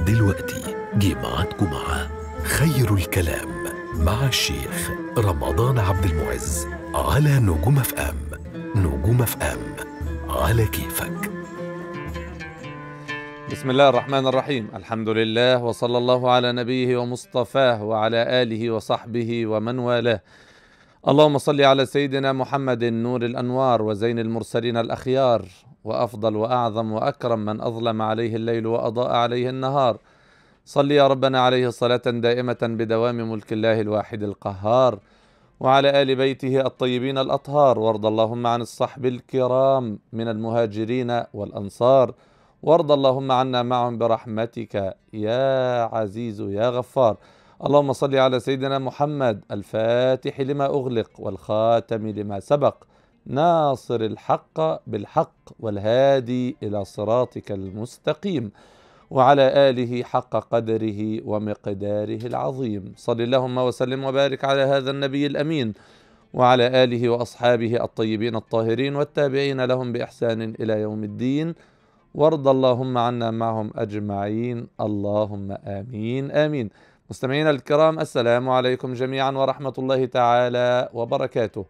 دلوقتي جه معاكم مع خير الكلام مع الشيخ رمضان عبد المعز على نجوم اف ام نجوم اف ام على كيفك بسم الله الرحمن الرحيم الحمد لله وصلى الله على نبيه ومصطفاه وعلى آله وصحبه ومن والاه اللهم صل على سيدنا محمد نور الأنوار وزين المرسلين الأخيار وأفضل وأعظم وأكرم من أظلم عليه الليل وأضاء عليه النهار صل يا ربنا عليه صلاة دائمة بدوام ملك الله الواحد القهار وعلى آل بيته الطيبين الأطهار وارض اللهم عن الصحب الكرام من المهاجرين والأنصار وارض اللهم عنا معهم برحمتك يا عزيز يا غفار اللهم صل على سيدنا محمد الفاتح لما أغلق والخاتم لما سبق ناصر الحق بالحق والهادي إلى صراطك المستقيم وعلى آله حق قدره ومقداره العظيم صل اللهم وسلم وبارك على هذا النبي الأمين وعلى آله وأصحابه الطيبين الطاهرين والتابعين لهم بإحسان إلى يوم الدين وارض اللهم عنا معهم أجمعين اللهم آمين آمين مستمعينا الكرام السلام عليكم جميعا ورحمة الله تعالى وبركاته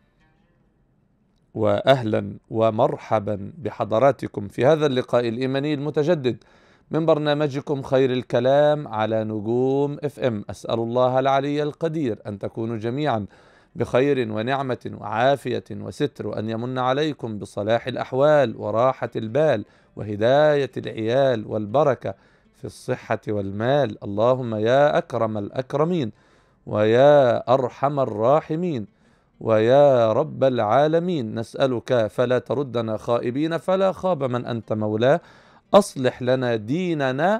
واهلا ومرحبا بحضراتكم في هذا اللقاء الايماني المتجدد من برنامجكم خير الكلام على نجوم اف ام اسال الله العلي القدير ان تكونوا جميعا بخير ونعمه وعافيه وستر وان يمن عليكم بصلاح الاحوال وراحه البال وهدايه العيال والبركه في الصحه والمال اللهم يا اكرم الاكرمين ويا ارحم الراحمين ويا رب العالمين نسألك فلا تردنا خائبين فلا خاب من أنت مولاه أصلح لنا ديننا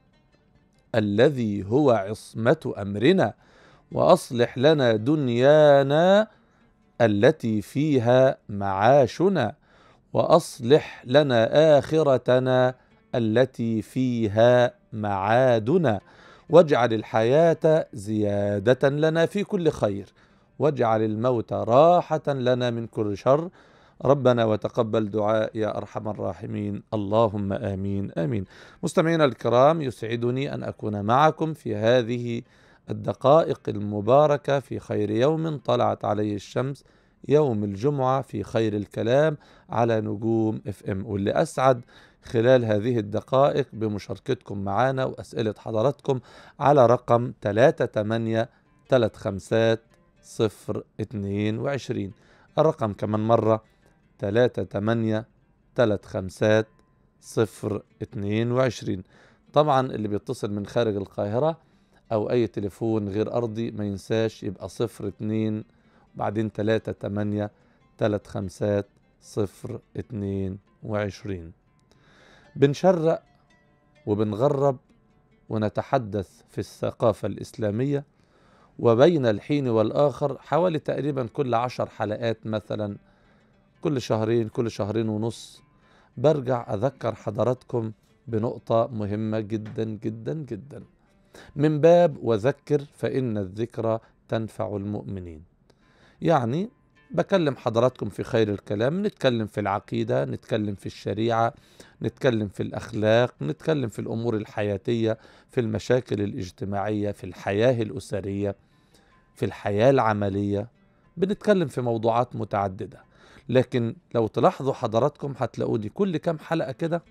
الذي هو عصمة أمرنا وأصلح لنا دنيانا التي فيها معاشنا وأصلح لنا آخرتنا التي فيها معادنا واجعل الحياة زيادة لنا في كل خير واجعل الموت راحة لنا من كل شر ربنا وتقبل دعاء يا أرحم الراحمين اللهم آمين آمين مستمعينا الكرام يسعدني أن أكون معكم في هذه الدقائق المباركة في خير يوم طلعت عليه الشمس يوم الجمعة في خير الكلام على نجوم اف ام واللي أسعد خلال هذه الدقائق بمشاركتكم معنا وأسئلة حضراتكم على رقم 38 35 صفر اتنين وعشرين الرقم كمان مرة تلاتة تمانية تلات خمسات صفر اتنين وعشرين طبعا اللي بيتصل من خارج القاهرة أو أي تليفون غير أرضي ما ينساش يبقى صفر اتنين وبعدين تلاتة تمانية تلات خمسات صفر اتنين وعشرين بنشرق وبنغرب ونتحدث في الثقافة الإسلامية وبين الحين والآخر حوالي تقريبا كل عشر حلقات مثلا كل شهرين كل شهرين ونص برجع أذكر حضراتكم بنقطة مهمة جدا جدا جدا من باب وذكر فإن الذكرى تنفع المؤمنين يعني بكلم حضراتكم في خير الكلام نتكلم في العقيدة نتكلم في الشريعة نتكلم في الأخلاق نتكلم في الأمور الحياتية في المشاكل الاجتماعية في الحياة الأسرية في الحياة العملية بنتكلم في موضوعات متعددة لكن لو تلاحظوا حضراتكم هتلاقوني كل كام حلقة كده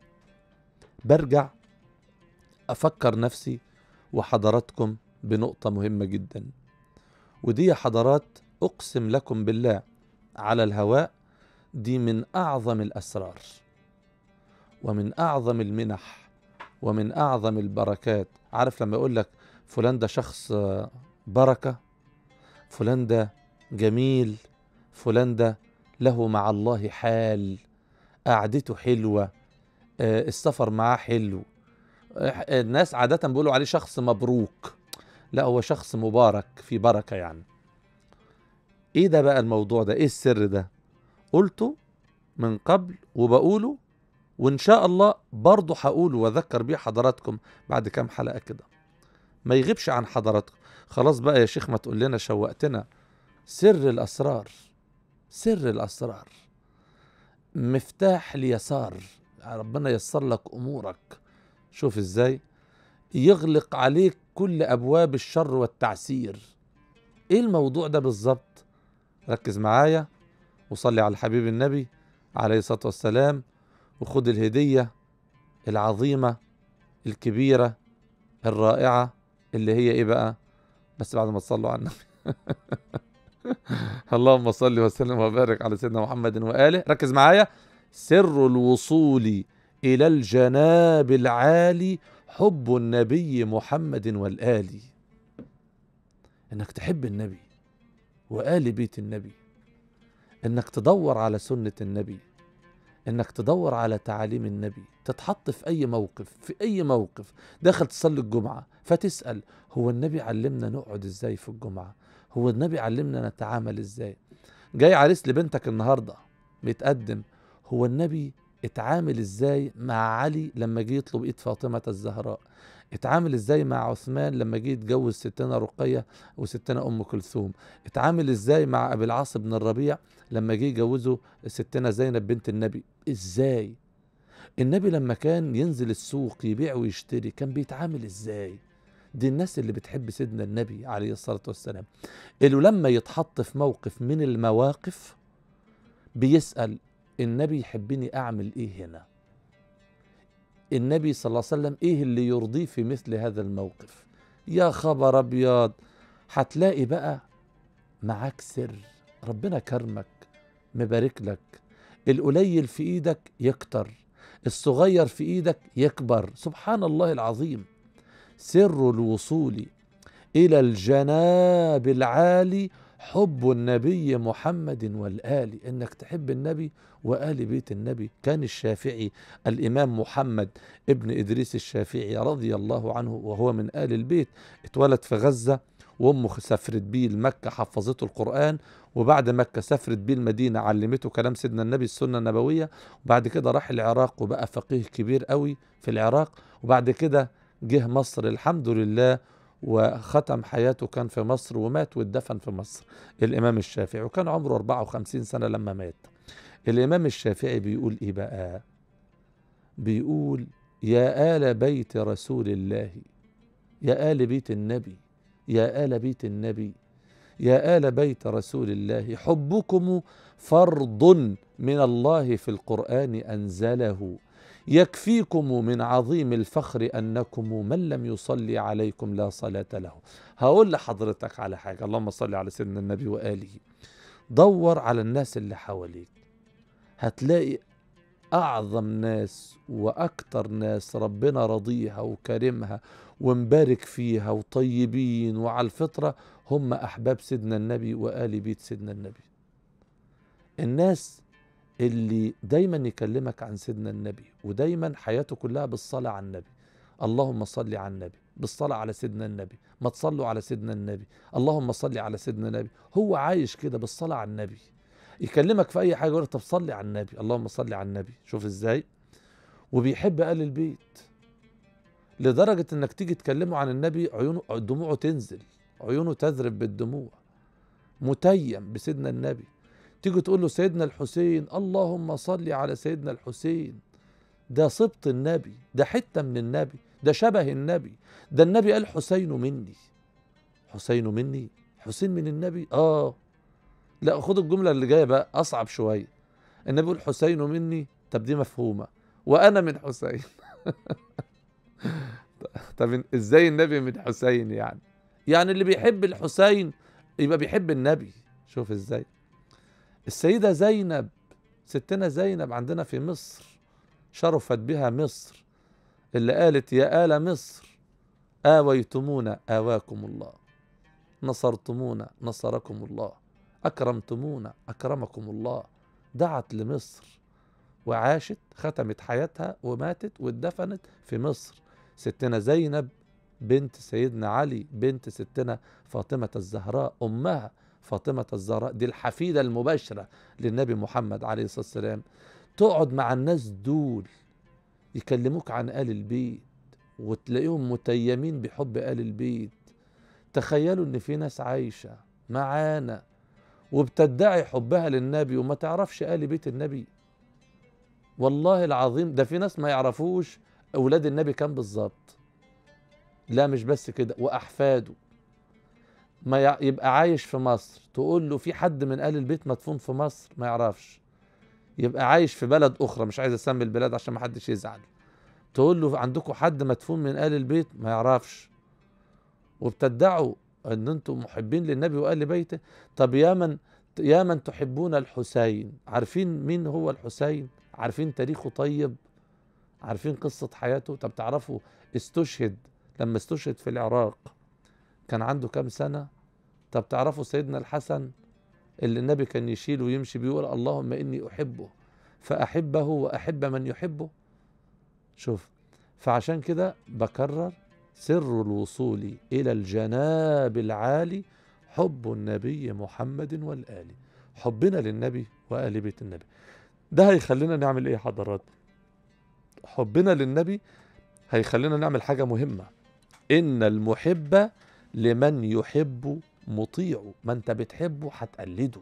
برجع أفكر نفسي وحضراتكم بنقطة مهمة جدا ودي يا حضرات أقسم لكم بالله على الهواء دي من أعظم الأسرار ومن أعظم المنح ومن أعظم البركات عارف لما يقول لك فلان ده شخص بركة فلان ده جميل فلان ده له مع الله حال قعدته حلوة السفر معاه حلو الناس عادة بيقولوا عليه شخص مبروك لا هو شخص مبارك في بركة يعني ايه ده بقى الموضوع ده ايه السر ده قلته من قبل وبقوله وان شاء الله برضه هقوله واذكر بيه حضراتكم بعد كام حلقة كده ما يغيبش عن حضراتكم خلاص بقى يا شيخ ما تقول لنا شوقتنا سر الأسرار سر الأسرار مفتاح اليسار ربنا ييسر لك أمورك شوف ازاي يغلق عليك كل ابواب الشر والتعسير ايه الموضوع ده بالظبط ركز معايا وصلي على الحبيب النبي عليه الصلاه والسلام وخد الهديه العظيمه الكبيره الرائعه اللي هي ايه بقى بس بعد ما تصلوا على النبي اللهم صل وسلم وبارك على سيدنا محمد واله ركز معايا سر الوصول الى الجناب العالي حب النبي محمد والآل انك تحب النبي وآل بيت النبي انك تدور على سنة النبي انك تدور على تعاليم النبي تتحط في اي موقف في اي موقف داخل تصلي الجمعة فتسأل هو النبي علمنا نقعد ازاي في الجمعة هو النبي علمنا نتعامل ازاي جاي عريس لبنتك النهاردة بيتقدم هو النبي اتعامل ازاي مع علي لما جه يطلب ايد فاطمة الزهراء اتعامل ازاي مع عثمان لما جه يتجوز ستنا رقية وستنا ام كلثوم اتعامل ازاي مع ابي العاص بن الربيع لما جه يجوزه ستنا زينب بنت النبي ازاي النبي لما كان ينزل السوق يبيع ويشتري كان بيتعامل ازاي دي الناس اللي بتحب سيدنا النبي عليه الصلاة والسلام اللي لما يتحط في موقف من المواقف بيسأل النبي يحبني أعمل إيه هنا النبي صلى الله عليه وسلم إيه اللي يرضيه في مثل هذا الموقف يا خبر أبيض هتلاقي بقى معاك سر ربنا كرمك مبارك لك القليل في ايدك يكتر الصغير في ايدك يكبر سبحان الله العظيم سر الوصول الى الجناب العالي حب النبي محمد والآل انك تحب النبي وآل بيت النبي كان الشافعي الإمام محمد ابن إدريس الشافعي رضي الله عنه وهو من آل البيت اتولد في غزة وامه سافرت بيه لمكة حفظته القرآن وبعد مكة سافرت بيه المدينة علمته كلام سيدنا النبي السنة النبوية وبعد كده راح العراق وبقى فقيه كبير قوي في العراق وبعد كده جه مصر الحمد لله وختم حياته كان في مصر ومات واتدفن في مصر الإمام الشافعي وكان عمره 54 سنة لما مات الإمام الشافعي بيقول إيه بقى بيقول يا آل بيت رسول الله يا آل بيت النبي يا آل بيت النبي يا آل بيت رسول الله حبكم فرض من الله في القرآن أنزله يكفيكم من عظيم الفخر أنكم من لم يصلي عليكم لا صلاة له هقول لحضرتك على حاجة اللهم صل على سيدنا النبي وآله دور على الناس اللي حواليك هتلاقي أعظم ناس وأكتر ناس ربنا رضيها وكرمها ومبارك فيها وطيبين وعلى الفطرة هم أحباب سيدنا النبي وآل بيت سيدنا النبي الناس اللي دايما يكلمك عن سيدنا النبي ودايما حياته كلها بالصلاة على النبي اللهم صل على النبي بالصلاة على سيدنا النبي ما تصلوا على سيدنا النبي اللهم صل على سيدنا النبي هو عايش كده بالصلاة على النبي يكلمك في أي حاجة يقول طب صلي على النبي اللهم صل على النبي شوف إزاي وبيحب آل البيت لدرجة إنك تيجي تكلمه عن النبي عيونه دموعه تنزل عيونه تذرب بالدموع متيم بسيدنا النبي تيجي تقول له سيدنا الحسين اللهم صل على سيدنا الحسين ده سبط النبي ده حتة من النبي ده شبه النبي ده النبي قال حسين مني حسين مني حسين من النبي اه لا خد الجملة اللي جاية بقى أصعب شوية النبي يقول حسين مني طب دي مفهومة وأنا من حسين طب ازاي النبي من حسين يعني يعني اللي بيحب الحسين يبقى بيحب النبي شوف ازاي السيدة زينب ستنا زينب عندنا في مصر شرفت بها مصر اللي قالت يا آل مصر آويتمونا آواكم الله نصرتمونا نصركم الله أكرمتمونا أكرمكم الله دعت لمصر وعاشت ختمت حياتها وماتت واتدفنت في مصر ستنا زينب بنت سيدنا علي بنت ستنا فاطمة الزهراء أمها فاطمة الزهراء دي الحفيدة المباشرة للنبي محمد عليه الصلاة والسلام تقعد مع الناس دول يكلموك عن آل البيت وتلاقيهم متيمين بحب آل البيت تخيلوا ان في ناس عايشة معانا وبتدعي حبها للنبي وما تعرفش آل بيت النبي والله العظيم ده في ناس ما يعرفوش أولاد النبي كام بالظبط لا مش بس كده واحفاده ما يع- يبقى عايش في مصر تقول له في حد من آل البيت مدفون في مصر ما يعرفش يبقى عايش في بلد أخرى مش عايز أسمي البلاد عشان ما حدش يزعل تقول له عندكم حد مدفون من آل البيت ما يعرفش وبتدعوا ان انتم محبين للنبي وآل بيته طب يا من يا من تحبون الحسين عارفين مين هو الحسين عارفين تاريخه طيب عارفين قصة حياته طب تعرفوا استشهد لما استشهد في العراق كان عنده كام سنة طب تعرفوا سيدنا الحسن اللي النبي كان يشيل ويمشي بيقول اللهم إني أحبه فأحبه وأحب من يحبه شوف فعشان كده بكرر سر الوصول إلى الجناب العالي حب النبي محمد والآل حبنا للنبي وآل بيت النبي ده هيخلينا نعمل إيه يا حضرات حبنا للنبي هيخلينا نعمل حاجة مهمة إن المحب لمن يحب مطيع ما انت بتحبه هتقلده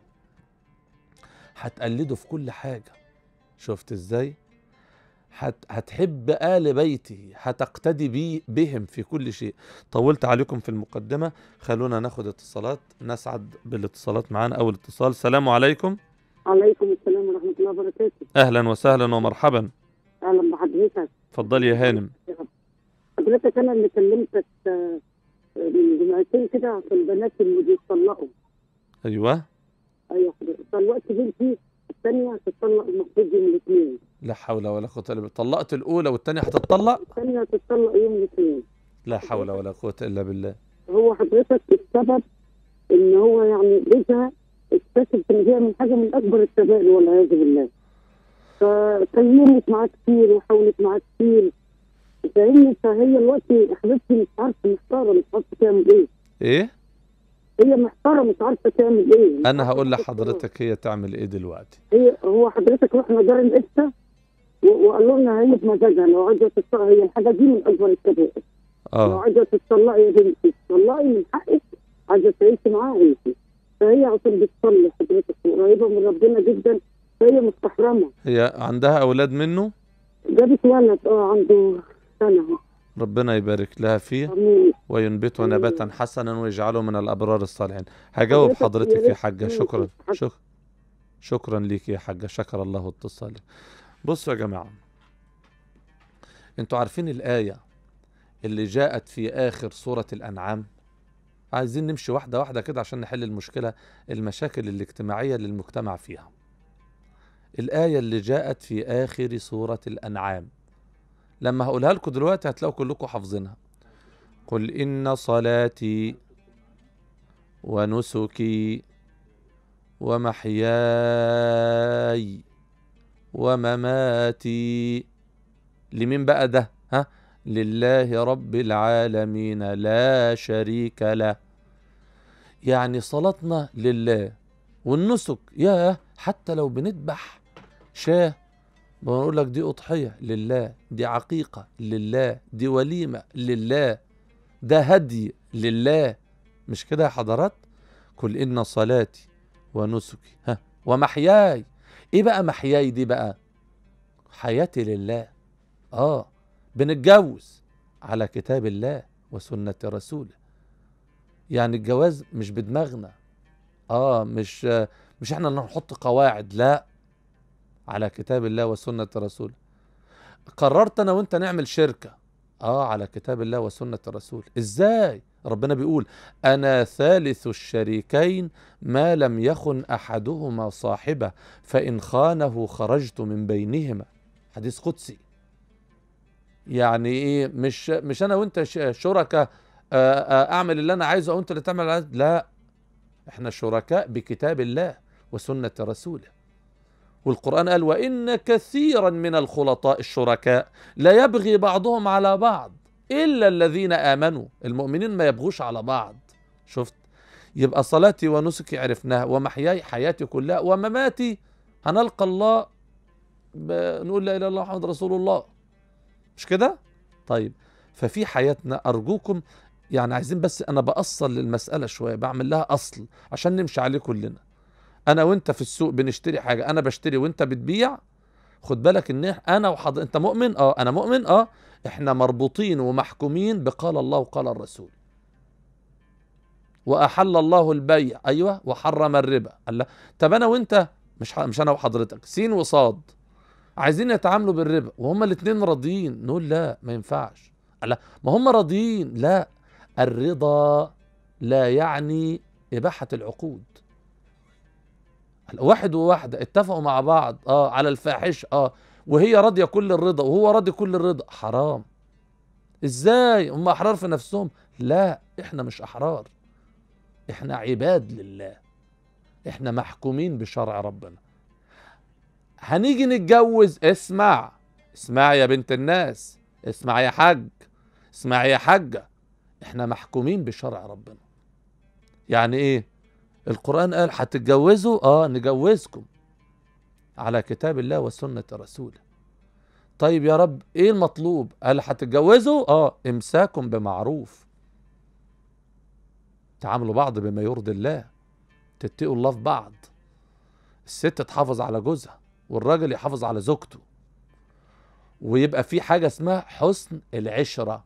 هتقلده في كل حاجة شفت ازاي هت هتحب آل بيته هتقتدي بي بهم في كل شيء طولت عليكم في المقدمة خلونا ناخد اتصالات نسعد بالاتصالات معانا أول اتصال السلام عليكم عليكم السلام ورحمة الله وبركاته أهلا وسهلا ومرحبا أهلا بحضرتك اتفضلي يا هانم حضرتك أنا اللي كلمتك آه، من جمعتين كده عشان البنات اللي بيطلقوا أيوة أيوة حضرتك طلقت بنتي الثانية هتطلق المفروض يوم الاثنين لا حول ولا قوة إلا بالله طلقت الأولى والتانية هتتطلق الثانية هتطلق يوم الاثنين لا حول ولا قوة إلا بالله هو حضرتك السبب إن هو يعني جوزها اكتشف إن هي من حاجة من أكبر الكبائر والعياذ بالله فكلمت معاه كتير وحاولت معاه كتير فاهمني فهي دلوقتي حبيبتي مش عارفة محتارة مش عارفة تعمل إيه إيه هي محتارة مش عارفة تعمل إيه مش أنا عارفة هقول تختار. لحضرتك هي تعمل إيه دلوقتي هي هو حضرتك رحنا دار الإفتاء و- وقالوا لنا هي بمزاجها لو عايزة تطلق هي الحاجة دي من أكبر الكبائر لو آه عايزة تطلقي يا بنتي تطلقي من حقك عايزة تعيشي معاها انت فهي عشان بتصلي حضرتك وقريبة من ربنا جدا فهي مستحرمة هي عندها أولاد منه جابت ولد اه عنده سنة ربنا يبارك لها فيه آمين. وينبته نباتا حسنا ويجعله من الأبرار الصالحين هجاوب حضرتك حضرتك يا يا ريت حاجة ممكن شكرا حد- شك شكرا ليك يا حاجة شكر الله اتصالك بصوا يا جماعة انتوا عارفين الآية اللي جاءت في آخر سورة الأنعام عايزين نمشي واحدة واحدة كده عشان نحل المشكلة المشاكل الاجتماعية اللي المجتمع فيها الآية اللي جاءت في آخر سورة الأنعام لما هقولها لكم دلوقتي هتلاقوا كلكم حافظينها قل إن صلاتي ونسكي ومحياي ومماتي لمين بقى ده ها لله رب العالمين لا شريك له يعني صلاتنا لله والنسك يا حتى لو بنذبح شاه بنقول لك دي أضحية لله دي عقيقة لله دي وليمة لله ده هدي لله مش كده يا حضرات قل إن صلاتي ونسكي ها ومحياي إيه بقى محياي دي بقى حياتي لله آه بنتجوز على كتاب الله وسنة رسوله يعني الجواز مش بدماغنا آه مش مش احنا اللي نحط قواعد لا على كتاب الله وسنة رسوله قررت انا وانت نعمل شركة اه على كتاب الله وسنة الرسول ازاي ربنا بيقول انا ثالث الشريكين ما لم يخن احدهما صاحبه فان خانه خرجت من بينهما حديث قدسي يعني ايه مش مش انا وانت ش- شركاء آه، آه، اعمل اللي انا عايزه وانت اللي تعمل اللي عايزه لا احنا شركاء بكتاب الله وسنة رسوله والقرآن قال وإن كثيرا من الخلطاء الشركاء لا يبغي بعضهم على بعض إلا الذين آمنوا المؤمنين ما يبغوش على بعض شفت يبقى صلاتي ونسكي عرفناها ومحياي حياتي كلها ومماتي هنلقى الله ب- نقول لا إله إلا الله محمد رسول الله مش كده طيب ففي حياتنا أرجوكم يعني عايزين بس أنا بأصل للمسألة شوية بعمل لها أصل عشان نمشي عليه كلنا انا وانت في السوق بنشتري حاجه انا بشتري وانت بتبيع خد بالك ان إح- انا وحضرتك انت مؤمن اه انا مؤمن اه احنا مربوطين ومحكومين بقال الله وقال الرسول واحل الله البيع ايوه وحرم الربا الله طب انا وانت مش ح... مش انا وحضرتك سين وصاد عايزين يتعاملوا بالربا وهما الاثنين راضيين نقول لا ما ينفعش لا ما هم راضيين لا الرضا لا يعني اباحه العقود واحد وواحده اتفقوا مع بعض اه على الفاحش اه وهي راضيه كل الرضا وهو راضي كل الرضا حرام ازاي هم احرار في نفسهم لا احنا مش احرار احنا عباد لله احنا محكومين بشرع ربنا هنيجي نتجوز اسمع اسمع يا بنت الناس اسمع يا حاج اسمع يا حاجة احنا محكومين بشرع ربنا يعني ايه القرآن قال هتتجوزوا اه نجوزكم على كتاب الله وسنة رسوله طيب يا رب ايه المطلوب قال هتتجوزوا اه امساكم بمعروف تعاملوا بعض بما يرضي الله تتقوا الله في بعض الست تحافظ على جوزها والراجل يحافظ على زوجته ويبقى في حاجة اسمها حسن العشرة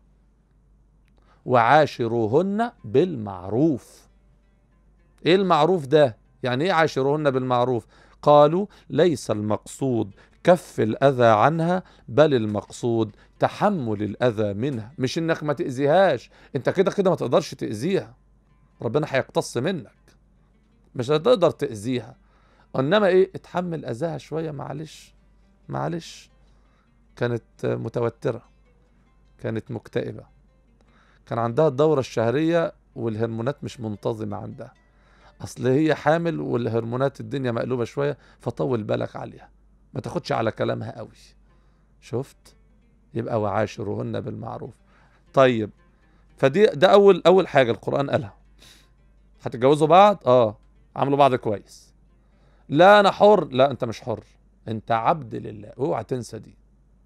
وعاشروهن بالمعروف ايه المعروف ده يعني ايه عاشروهن بالمعروف قالوا ليس المقصود كف الأذى عنها بل المقصود تحمل الأذى منها مش إنك ما تأذيهاش أنت كده كده ما تقدرش تأذيها ربنا هيقتص منك مش هتقدر تأذيها إنما إيه اتحمل أذاها شوية معلش معلش كانت متوترة كانت مكتئبة كان عندها الدورة الشهرية والهرمونات مش منتظمة عندها أصل هي حامل والهرمونات الدنيا مقلوبة شوية فطول بالك عليها ما تاخدش على كلامها قوي شفت يبقى وعاشرهن بالمعروف طيب فدي ده اول اول حاجه القران قالها هتتجوزوا بعض اه عاملوا بعض كويس لا انا حر لا انت مش حر انت عبد لله اوعى تنسى دي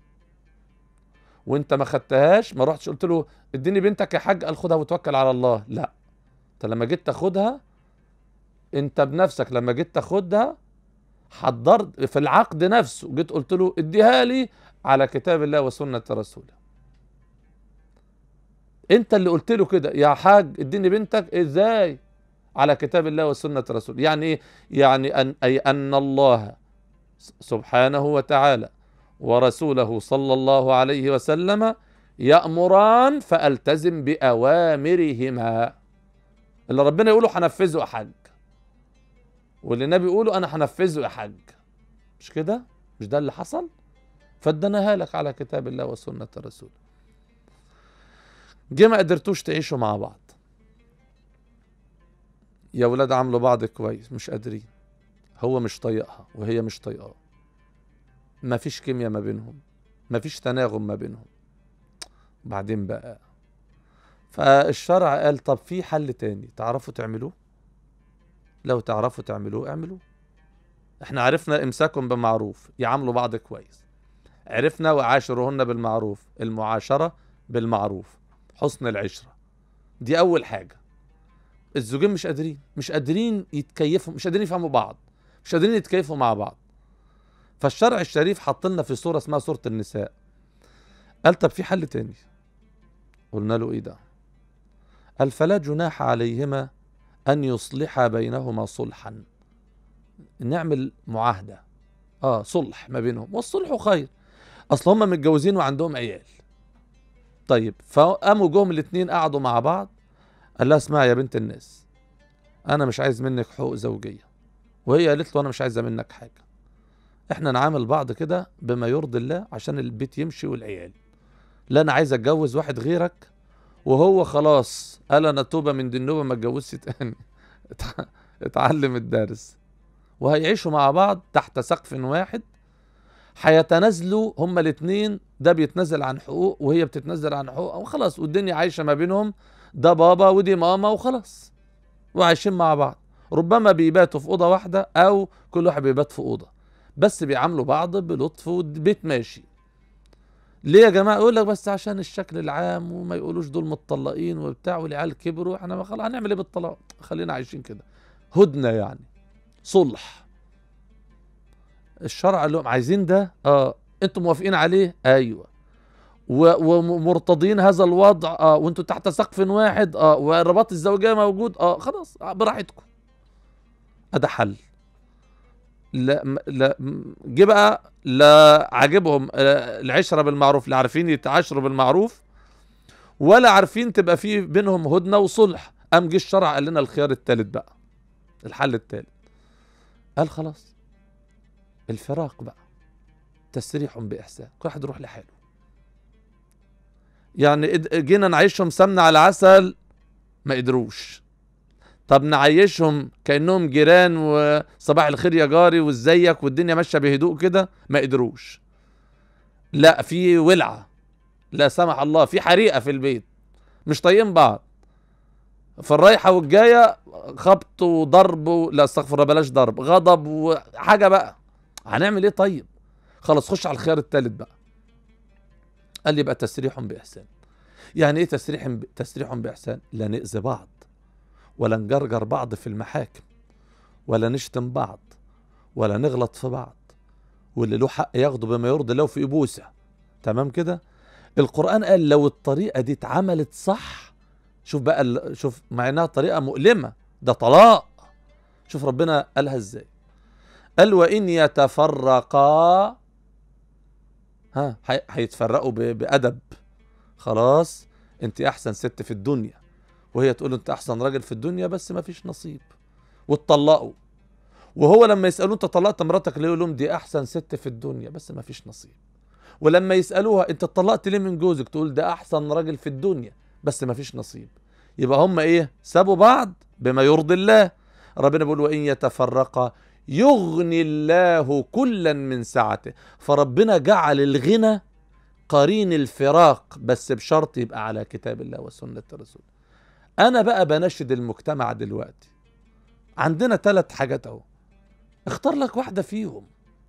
وانت ما خدتهاش ما رحتش قلت له اديني بنتك يا حاج قال خدها وتوكل على الله لا انت لما جيت تاخدها انت بنفسك لما جيت تاخدها حضرت في العقد نفسه جيت قلت له اديها لي على كتاب الله وسنة رسوله انت اللي قلت له كده يا حاج اديني بنتك ازاي على كتاب الله وسنة رسوله يعني ايه يعني أن أي أن الله سبحانه وتعالى ورسوله صلى الله عليه وسلم يأمران فألتزم بأوامرهما اللي ربنا يقوله هنفذه يا حاج واللي النبي يقوله انا هنفذه يا حاج مش كده مش ده اللي حصل فادناها لك على كتاب الله وسنة الرسول جه ما قدرتوش تعيشوا مع بعض يا ولاد عاملوا بعض كويس مش قادرين هو مش طايقها وهي مش طايقاه ما فيش كيمياء ما بينهم ما فيش تناغم ما بينهم بعدين بقى فالشرع قال طب في حل تاني تعرفوا تعملوه لو تعرفوا تعملوه اعملوه احنا عرفنا امساكم بمعروف يعاملوا بعض كويس عرفنا وعاشروهن بالمعروف المعاشرة بالمعروف حسن العشرة دي اول حاجة الزوجين مش قادرين مش قادرين يتكيفوا مش قادرين يفهموا بعض مش قادرين يتكيفوا مع بعض فالشرع الشريف حط لنا في سورة اسمها سورة النساء قال طب في حل تاني قلنا له ايه ده قال فلا جناح عليهما أن يصلح بينهما صلحا نعمل معاهدة آه صلح ما بينهم والصلح خير أصل هم متجوزين وعندهم عيال طيب فقاموا جم الاتنين قعدوا مع بعض قال لها اسمعي يا بنت الناس أنا مش عايز منك حقوق زوجية وهي قالت له أنا مش عايزة منك حاجة احنا نعامل بعض كده بما يرضي الله عشان البيت يمشي والعيال لا أنا عايز أتجوز واحد غيرك وهو خلاص قال انا توبه من دنوبه ما اتجوزش تاني اتعلم الدرس وهيعيشوا مع بعض تحت سقف واحد هيتنازلوا هما الاثنين ده بيتنازل عن حقوق وهي بتتنازل عن حقوق وخلاص والدنيا عايشه ما بينهم ده بابا ودي ماما وخلاص وعايشين مع بعض ربما بيباتوا في اوضه واحده او كل واحد بيبات في اوضه بس بيعاملوا بعض بلطف والبيت ماشي ليه يا جماعه يقول لك بس عشان الشكل العام وما يقولوش دول متطلقين وبتاع والعيال كبروا احنا خلاص هنعمل ايه بالطلاق خلينا عايشين كده هدنه يعني صلح الشرع قال لهم عايزين ده اه انتم موافقين عليه ايوه و- ومرتضين هذا الوضع اه وانتم تحت سقف واحد اه والرباط الزوجيه موجود اه خلاص آه، براحتكم ده حل لا م- لا م- جه بقى لا عاجبهم آه، العشره بالمعروف لا عارفين يتعاشروا بالمعروف ولا عارفين تبقى في بينهم هدنه وصلح قام جه الشرع قال لنا الخيار الثالث بقى الحل الثالث قال خلاص الفراق بقى تسريح بإحسان كل واحد يروح لحاله يعني إد- جينا نعيشهم سمنة على عسل ما قدروش طب نعيشهم كأنهم جيران وصباح الخير يا جاري وازيك والدنيا ماشية بهدوء كده ما قدروش لا في ولعة لا سمح الله في حريقة في البيت مش طايقين بعض في الرايحة والجاية خبط وضرب و... لا استغفر الله بلاش ضرب غضب وحاجة بقى هنعمل ايه طيب خلاص خش على الخيار الثالث بقى قال لي يبقى تسريح بإحسان يعني ايه تسريح ب... تسريح بإحسان لا نأذي بعض ولا نجرجر بعض في المحاكم ولا نشتم بعض ولا نغلط في بعض واللي له حق ياخده بما يرضي الله في إبوسه تمام كده القرآن قال لو الطريقة دي اتعملت صح شوف بقى ال- شوف مع انها طريقة مؤلمة ده طلاق شوف ربنا قالها ازاي قال وإن يتفرقا ها هي- هيتفرقوا ب- بأدب خلاص انت احسن ست في الدنيا وهي تقول له انت احسن راجل في الدنيا بس ما فيش نصيب واتطلقوا وهو لما يسالوه انت طلقت مراتك ليه يقول لهم دي احسن ست في الدنيا بس ما فيش نصيب ولما يسالوها انت اتطلقت ليه من جوزك تقول ده احسن راجل في الدنيا بس ما فيش نصيب يبقى هم ايه سابوا بعض بما يرضي الله ربنا بيقول وان يتفرقا يغني الله كلا من سعته فربنا جعل الغنى قرين الفراق بس بشرط يبقى على كتاب الله وسنة الرسول أنا بقى بنشد المجتمع دلوقتي عندنا ثلاث حاجات أهو اختار لك واحدة فيهم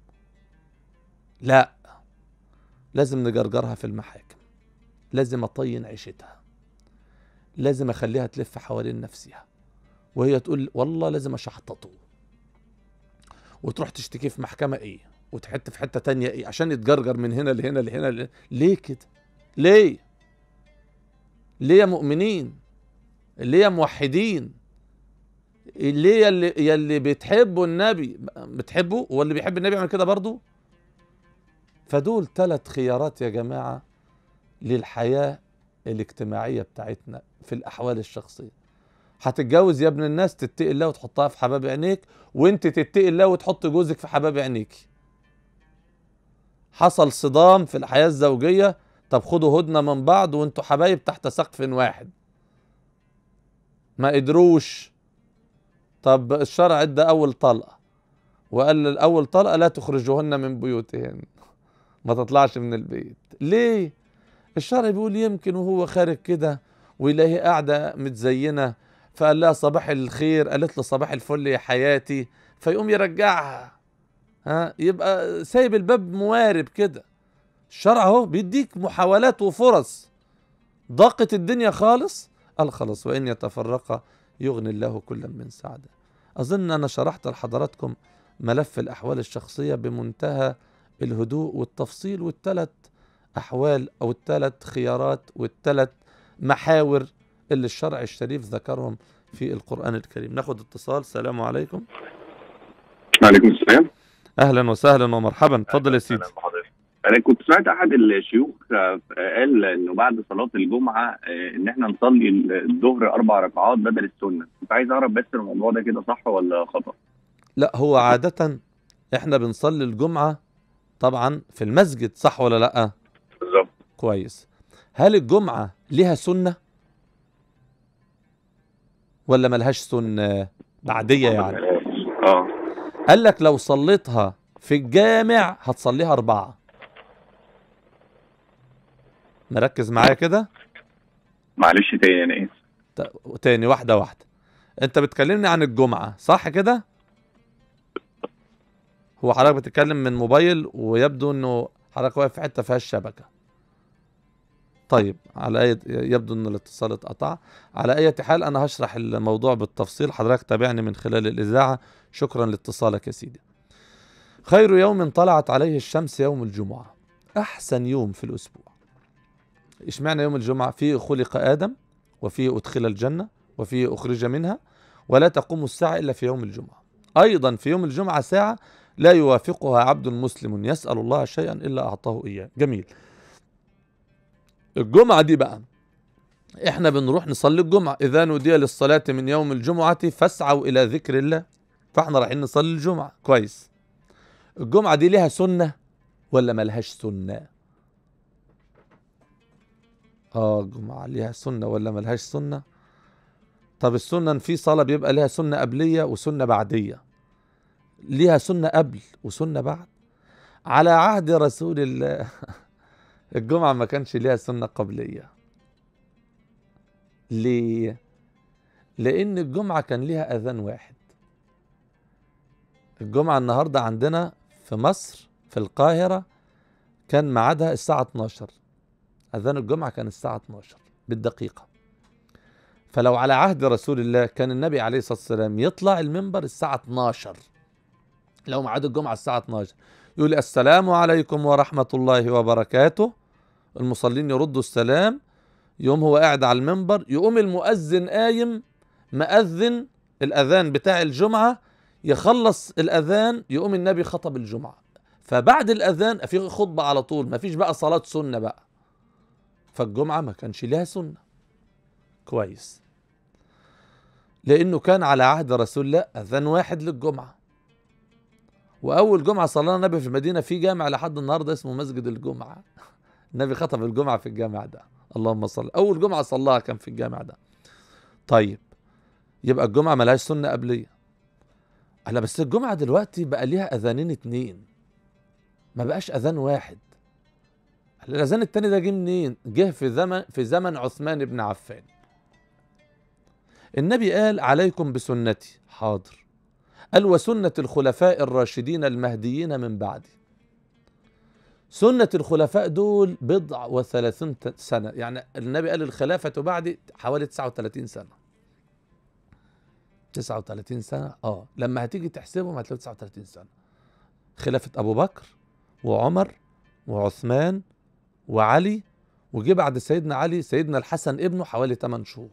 لا لازم نجرجرها في المحاكم لازم أطين عيشتها لازم أخليها تلف حوالين نفسها وهي تقول والله لازم أشحططه وتروح تشتكي في محكمة إيه وتحط في حتة تانية إيه عشان يتجرجر من هنا لهنا لهنا, لهنا. ليه كده ليه ليه يا مؤمنين ليه يا موحدين ليه يلي, يلي بتحبوا النبي بتحبوا واللي بيحب النبي يعمل كده برضو فدول ثلاث خيارات يا جماعة للحياة الاجتماعية بتاعتنا في الأحوال الشخصية هتتجوز يا ابن الناس تتقي الله وتحطها في حباب عينيك وانت تتقي الله وتحط جوزك في حباب عينيك حصل صدام في الحياة الزوجية طب خدوا هدنة من بعض وانتوا حبايب تحت سقف واحد ما قدروش طب الشرع ادى اول طلقة وقال الاول طلقة لا تخرجوهن من بيوتهن ما تطلعش من البيت ليه الشرع بيقول يمكن وهو خارج كده ويلاقيه قاعدة متزينة فقال لها صباح الخير قالت له صباح الفل يا حياتي فيقوم يرجعها ها يبقى سايب الباب موارب كده الشرع اهو بيديك محاولات وفرص ضاقت الدنيا خالص قال خلاص وان يتفرقا يغني الله كلا من سعده اظن انا شرحت لحضراتكم ملف الاحوال الشخصيه بمنتهى الهدوء والتفصيل والثلاث احوال او الثلاث خيارات والثلاث محاور اللي الشرع الشريف ذكرهم في القران الكريم ناخد اتصال السلام عليكم وعليكم السلام اهلا وسهلا ومرحبا اتفضل يا سيدي انا كنت سمعت احد الشيوخ آه، قال انه بعد صلاه الجمعه آه، ان احنا نصلي الظهر اربع ركعات بدل السنه كنت عايز اعرف بس الموضوع ده كده صح ولا خطا لا هو عادة احنا بنصلي الجمعة طبعا في المسجد صح ولا لا بالظبط كويس هل الجمعة ليها سنة ولا ملهاش سنة بعدية يعني اه قال لك لو صليتها في الجامع هتصليها أربعة مركز معايا كده معلش تاني انا اسف ت- تاني واحدة واحدة انت بتكلمني عن الجمعة صح كده هو حضرتك بتتكلم من موبايل ويبدو انه حضرتك واقف في حتة فيها الشبكة طيب على أي يبدو ان الاتصال اتقطع على اي حال انا هشرح الموضوع بالتفصيل حضرتك تابعني من خلال الاذاعة شكرا لاتصالك يا سيدي خير يوم طلعت عليه الشمس يوم الجمعة أحسن يوم في الأسبوع اشمعنى يوم الجمعة فيه خلق آدم وفيه أدخل الجنة وفيه أخرج منها ولا تقوم الساعة إلا في يوم الجمعة أيضا في يوم الجمعة ساعة لا يوافقها عبد مسلم يسأل الله شيئا إلا أعطاه إياه جميل الجمعة دي بقى احنا بنروح نصلي الجمعة إذا نودي للصلاة من يوم الجمعة فاسعوا إلى ذكر الله فاحنا رايحين نصلي الجمعة كويس الجمعة دي ليها سنة ولا ملهاش سنة اه الجمعة ليها سنة ولا ملهاش سنة طب السنة إن في صلاة بيبقى ليها سنة قبلية وسنة بعدية ليها سنة قبل وسنة بعد على عهد رسول الله الجمعة ما كانش ليها سنة قبلية ليه؟ لأن الجمعة كان ليها أذان واحد الجمعة النهاردة عندنا في مصر في القاهرة كان ميعادها الساعة 12 أذان الجمعة كان الساعة 12 بالدقيقة فلو على عهد رسول الله كان النبي عليه الصلاة والسلام يطلع المنبر الساعة 12 لو ميعاد الجمعة الساعة 12 يقول السلام عليكم ورحمة الله وبركاته المصلين يردوا السلام يقوم هو قاعد على المنبر يقوم المؤذن قايم مأذن الأذان بتاع الجمعة يخلص الأذان يقوم النبي خطب الجمعة فبعد الأذان في خطبة على طول ما فيش بقى صلاة سنة بقى فالجمعة ما كانش ليها سنة كويس لأنه كان على عهد رسول الله أذان واحد للجمعة وأول جمعة صلى النبي في المدينة في جامع لحد النهاردة اسمه مسجد الجمعة النبي خطب الجمعة في الجامع ده اللهم صل أول جمعة صلاها كان في الجامع ده طيب يبقى الجمعة ملهاش سنة قبلية هلا بس الجمعة دلوقتي بقى ليها أذانين اتنين ما بقاش أذان واحد الأذان التاني ده جه منين؟ جه في زمن في زمن عثمان بن عفان النبي قال عليكم بسنتي حاضر قال وسنة الخلفاء الراشدين المهديين من بعدي سنة الخلفاء دول بضع وثلاثين سنة يعني النبي قال الخلافة بعدي حوالي 39 سنة 39 سنة اه لما هتيجي تحسبهم هتلاقي 39 سنة خلافة أبو بكر وعمر وعثمان وعلي وجي بعد سيدنا علي سيدنا الحسن ابنه حوالي 8 شهور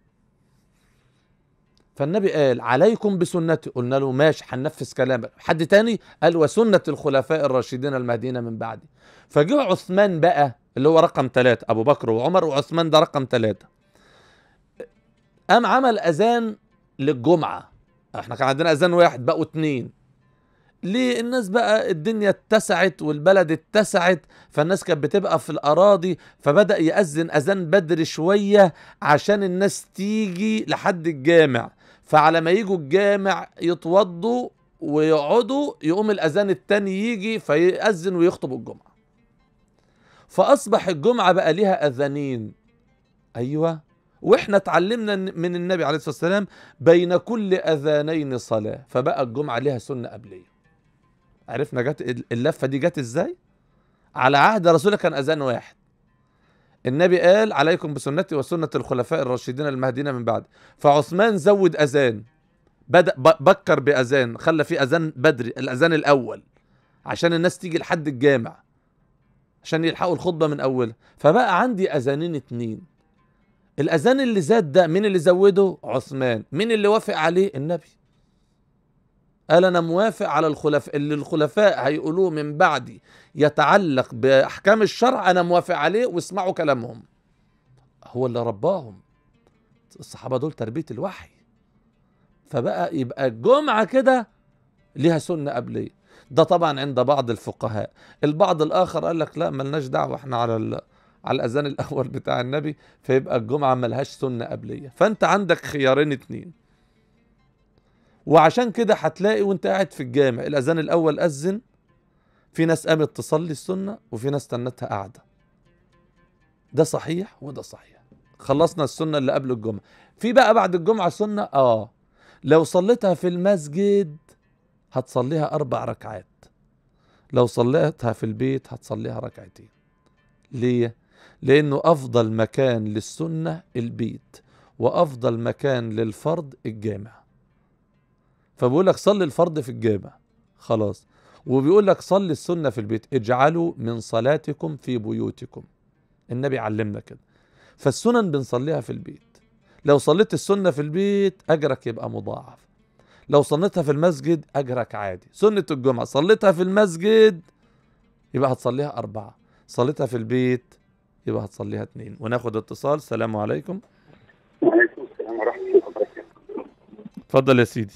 فالنبي قال عليكم بسنتي قلنا له ماشي هننفذ كلامك حد تاني قال وسنة الخلفاء الراشدين المهديين من بعدي فجه عثمان بقى اللي هو رقم ثلاثة أبو بكر وعمر وعثمان ده رقم ثلاثة قام عمل أذان للجمعة احنا كان عندنا أذان واحد بقوا اتنين ليه الناس بقى الدنيا اتسعت والبلد اتسعت فالناس كانت بتبقى في الأراضي فبدأ يأذن أذان بدري شوية عشان الناس تيجي لحد الجامع فعلى ما يجوا الجامع يتوضوا ويقعدوا يقوم الأذان التاني يجي فيأذن ويخطب الجمعة فأصبح الجمعة بقى ليها أذانين أيوة واحنا اتعلمنا من النبي عليه الصلاة والسلام بين كل أذانين صلاة فبقى الجمعة ليها سنة قبلية عرفنا جت اللفة دي جت ازاي على عهد رسولك كان أذان واحد النبي قال عليكم بسنتي وسنة الخلفاء الراشدين المهديين من بعد فعثمان زود أذان بدأ بكر بأذان خلى فيه أذان بدري الأذان الأول عشان الناس تيجي لحد الجامع عشان يلحقوا الخطبة من أولها فبقى عندي أذانين اتنين الأذان اللي زاد ده مين اللي زوده عثمان مين اللي وافق عليه النبي قال أنا موافق على الخلفاء اللي الخلفاء هيقولوه من بعدي يتعلق بأحكام الشرع أنا موافق عليه واسمعوا كلامهم هو اللي رباهم الصحابة دول تربية الوحي فبقى يبقى الجمعة كده ليها سنة قبلية ده طبعا عند بعض الفقهاء البعض الآخر قال لك لا ملناش دعوة احنا على ال... على الأذان الأول بتاع النبي فيبقى الجمعة ملهاش سنة قبلية فأنت عندك خيارين اتنين وعشان كده هتلاقي وانت قاعد في الجامع الأذان الأول أذن في ناس قامت تصلي السنة وفي ناس تنتها قاعدة ده صحيح وده صحيح خلصنا السنة اللي قبل الجمعة في بقى بعد الجمعة سنة اه لو صليتها في المسجد هتصليها أربع ركعات لو صليتها في البيت هتصليها ركعتين ليه؟ لأنه أفضل مكان للسنة البيت وأفضل مكان للفرض الجامع فبقول لك صلي الفرض في الجامع خلاص وبيقول لك صلي السنة في البيت اجعلوا من صلاتكم في بيوتكم النبي علمنا كده فالسنن بنصليها في البيت لو صليت السنة في البيت أجرك يبقى مضاعف لو صليتها في المسجد أجرك عادي سنة الجمعة صليتها في المسجد يبقى هتصليها أربعة صليتها في البيت يبقى هتصليها اتنين وناخد اتصال السلام عليكم وعليكم السلام ورحمة الله وبركاته. اتفضل يا سيدي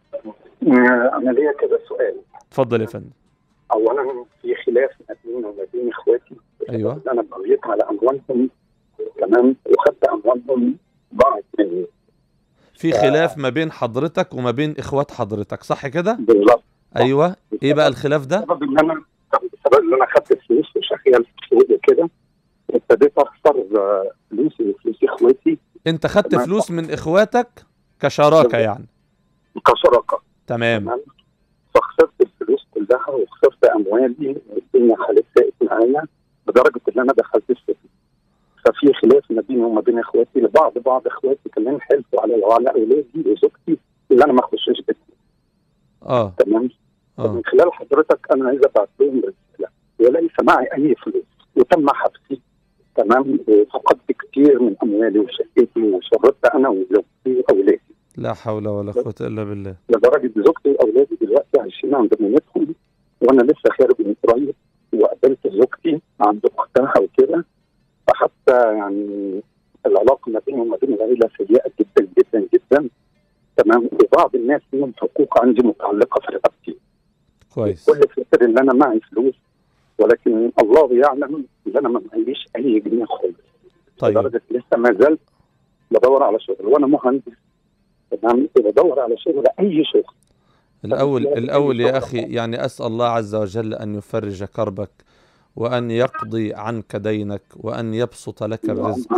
آه، أنا ليا كذا سؤال. اتفضل يا فندم أولا في خلاف ما بيني وما بين إخواتي. أيوة. أنا بغيت على أموالهم تمام وخدت أموالهم ضاعت مني. في خلاف ما بين حضرتك وما بين اخوات حضرتك صح كده بالظبط. ايوه ايه بقى الخلاف ده بسبب إن أنا بسبب إن أنا خدت فلوس وشغال في السوق وكده ابتديت أخسر آه، فلوسي وفلوس إخواتي انت خدت تمام. فلوس من اخواتك كشراكه يعني كشراكة. تمام تمام فخسرت الفلوس كلها وخسرت اموالي والدنيا حالتها معايا لدرجه ان انا دخلت السجن ففي خلاف ما بيني وما بين اخواتي لبعض بعض اخواتي كمان حلفوا على على اولادي وزوجتي اللي انا ما اخشش بيتي اه تمام اه من خلال حضرتك انا عايز ابعت لهم رساله وليس معي اي فلوس وتم حبسي تمام وفقدت كثير من اموالي وشقتي وشردت انا وزوجتي واولادي لا حول ولا قوه الا بالله لدرجه زوجتي واولادي دلوقتي عايشين عند مامتهم وانا لسه خارج من قريب وقابلت زوجتي عند اختها وكده فحتى يعني العلاقه ما بيني وما بين العيله سيئه جدا جدا جدا تمام وبعض الناس لهم حقوق عندي متعلقه في رقبتي كويس كل فكر ان انا معي فلوس ولكن الله يعلم ان انا ما معيش اي جنيه خالص طيب لدرجه لسه ما زلت بدور على شغل وانا مهندس تمام بدور على شغل اي شغل الأول الأول يا أخي يعني أسأل الله عز وجل أن يفرج كربك وأن يقضي عنك دينك وأن يبسط لك الرزق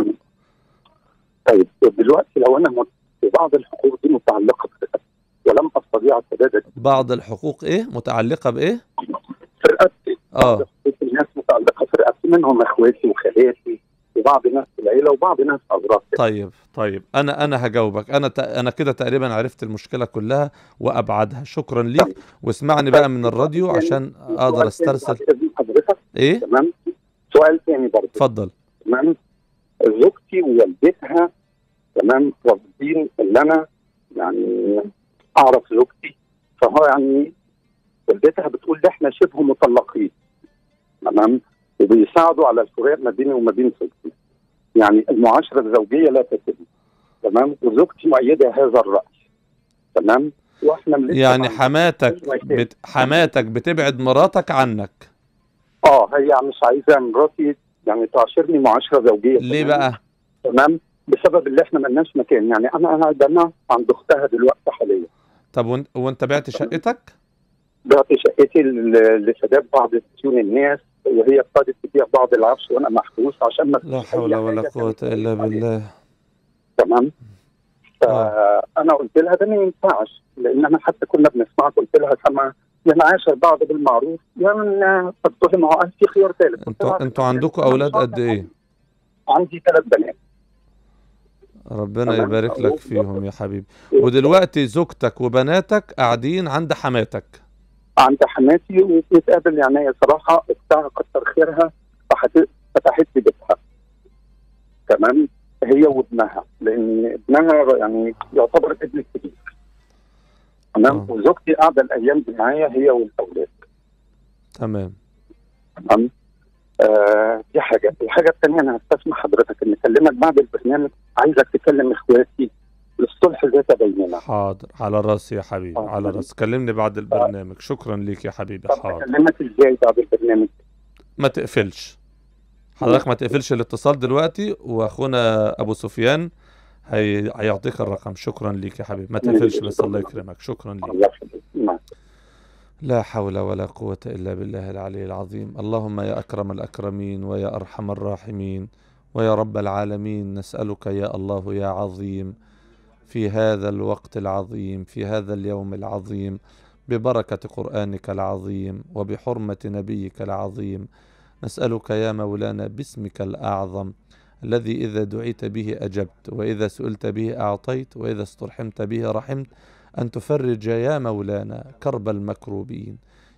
طيب دلوقتي لو انا مت- بعض الحقوق دي متعلقه برقبتي ولم استطيع سداد بعض الحقوق إيه متعلقة بإيه في رقبتي آه حقوق الناس متعلقه في رقبتي منهم اخواتي وخالاتي وبعض ناس في العيله وبعض ناس اضرار طيب طيب أنا أنا هجاوبك أنا ت- أنا كده تقريبا عرفت المشكلة كلها وأبعدها شكرا ليك واسمعني بقى من الراديو عشان أقدر أسترسل حضرتك إيه تمام سؤال ثاني برضه اتفضل تمام زوجتي ووالدتها تمام رافضين ان انا يعني اعرف زوجتي فهو يعني والدتها بتقول ده احنا شبه مطلقين تمام وبيساعدوا على الفراق ما بيني وما بين زوجتي يعني المعاشره الزوجيه لا تتم تمام وزوجتي مؤيده هذا الراي تمام واحنا لسه يعني ما- حماتك بت... حماتك بتبعد مراتك عنك اه هي مش عايزه مراتي يعني تعاشرني معاشره زوجيه ليه تمام؟ بقى تمام بسبب اللي احنا ملناش مكان يعني انا قاعد انا عند اختها دلوقتي حاليا طب وانت, وانت بعت شقتك بعت شقتي ل- لسداد بعض ديون الناس وهي ابتدت تبيع بعض العفش وانا محبوس عشان ما لا فيش حول أي ولا حاجة قوة كانت إلا بالله تمام فانا قلت لها ده ما ينفعش لان انا حتى كنا بنسمعك قلت لها كما يا نعاشر بعض بالمعروف يا من قد تهم هل في خيار ثالث قلت انتوا لها انتوا عندكم اولاد قد ايه عندي ثلاث بنات ربنا تمام. يبارك لك فيهم يا حبيبي ودلوقتي زوجتك وبناتك قاعدين عند حماتك عند حماتي وبنتقابل يعني هي صراحه اختها كتر خيرها فتحت فتحت لي بيتها تمام هي وابنها لان ابنها يعني يعتبر ابن الكبير تمام آه. وزوجتي قاعده الايام دي معايا هي والاولاد تمام تمام آه دي حاجه الحاجه الثانيه انا هستسمح حضرتك ان اكلمك بعد البرنامج عايزك تكلم اخواتي للصلح ذات بيننا حاضر على راسي يا حبيبي آه. على راسي كلمني بعد البرنامج شكرا ليك يا حبيبي طب حاضر اكلمك ازاي بعد البرنامج ما تقفلش حضرتك ما تقفلش الاتصال دلوقتي واخونا ابو سفيان هي... هيعطيك الرقم شكرا ليك يا حبيبي ما تقفلش بس الله يكرمك شكرا ليك الله يخليك نعم. لا حول ولا قوة إلا بالله العلي العظيم اللهم يا أكرم الأكرمين ويا أرحم الراحمين ويا رب العالمين نسألك يا الله يا عظيم في هذا الوقت العظيم في هذا اليوم العظيم ببركة قرآنك العظيم وبحرمة نبيك العظيم نسألك يا مولانا باسمك الأعظم الذي إذا دعيت به أجبت وإذا سئلت به أعطيت وإذا استرحمت به رحمت أن تفرج يا مولانا كرب المكروبين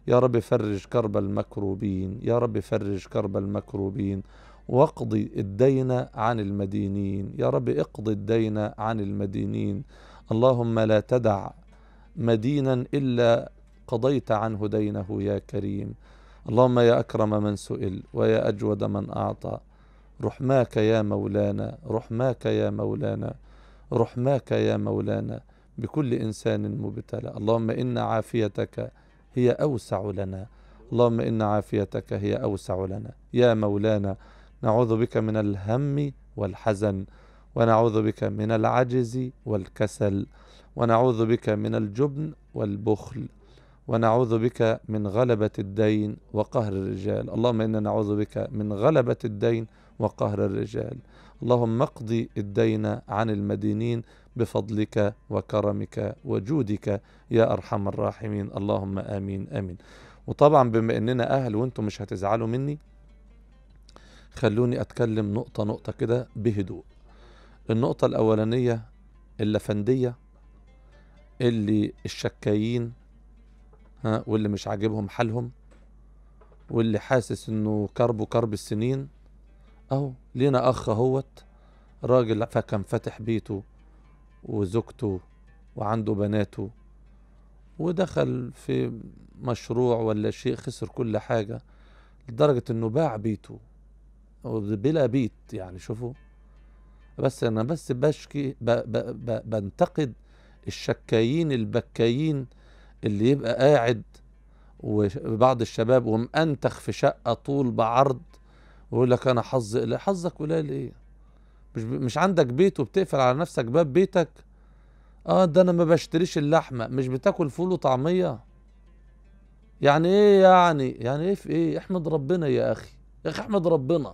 يا رب فرج كرب المكروبين يا رب فرج كرب المكروبين واقضي الدين عن المدينين يا رب اقضي الدين عن المدينين اللهم لا تدع مدينا الا قضيت عنه دينه يا كريم اللهم يا اكرم من سئل ويا اجود من اعطى رحماك يا مولانا رحماك يا مولانا رحماك يا مولانا بكل انسان مبتلى اللهم ان عافيتك هي اوسع لنا اللهم ان عافيتك هي اوسع لنا يا مولانا نعوذ بك من الهم والحزن ونعوذ بك من العجز والكسل ونعوذ بك من الجبن والبخل ونعوذ بك من غلبة الدين وقهر الرجال اللهم إنا نعوذ بك من غلبة الدين وقهر الرجال اللهم اقضي الدين عن المدينين بفضلك وكرمك وجودك يا أرحم الراحمين اللهم آمين آمين وطبعا بما إننا أهل وانتم مش هتزعلوا مني خلوني أتكلم نقطة نقطة كده بهدوء النقطة الأولانية اللفندية اللي الشكايين ها واللي مش عاجبهم حالهم واللي حاسس انه كربه كرب السنين اهو لينا اخ اهوت راجل فكان فاتح بيته وزوجته وعنده بناته ودخل في مشروع ولا شيء خسر كل حاجة لدرجة انه باع بيته بلا بيت يعني شوفوا بس انا بس بشكي ب ب ب بنتقد الشكايين البكايين اللي يبقى قاعد وبعض الشباب ومأنتخ في شقة طول بعرض ويقول لك انا حظي لا حظك قليل ايه مش مش عندك بيت وبتقفل على نفسك باب بيتك اه ده انا ما بشتريش اللحمه مش بتاكل فول وطعميه يعني ايه يعني يعني ايه في ايه احمد ربنا يا اخي يا اخي احمد ربنا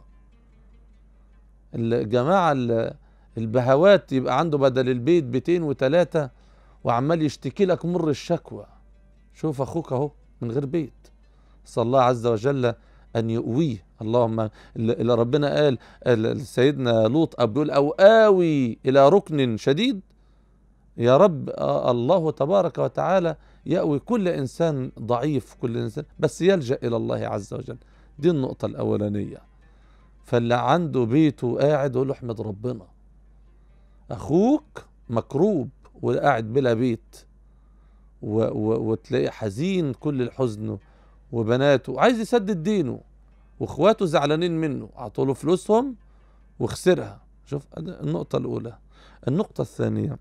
الجماعه ال- البهوات يبقى عنده بدل البيت بيتين وثلاثه وعمال يشتكي لك مر الشكوى شوف اخوك اهو من غير بيت صلى الله عز وجل ان يؤويه اللهم اللي ربنا قال ال- سيدنا لوط بيقول او اوي الى ركن شديد يا رب آه الله تبارك وتعالى يأوي كل إنسان ضعيف كل إنسان بس يلجأ إلى الله عز وجل دي النقطة الأولانية فاللي عنده بيته قاعد يقول له احمد ربنا أخوك مكروب وقاعد بلا بيت و و وتلاقيه حزين كل الحزن وبناته عايز يسدد دينه واخواته زعلانين منه اعطوا له فلوسهم وخسرها شوف أدي النقطة الأولى النقطة الثانية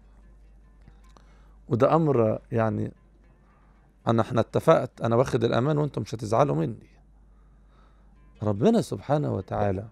وده أمر يعني أنا احنا اتفقت أنا واخد الأمان وأنتم مش هتزعلوا مني ربنا سبحانه وتعالى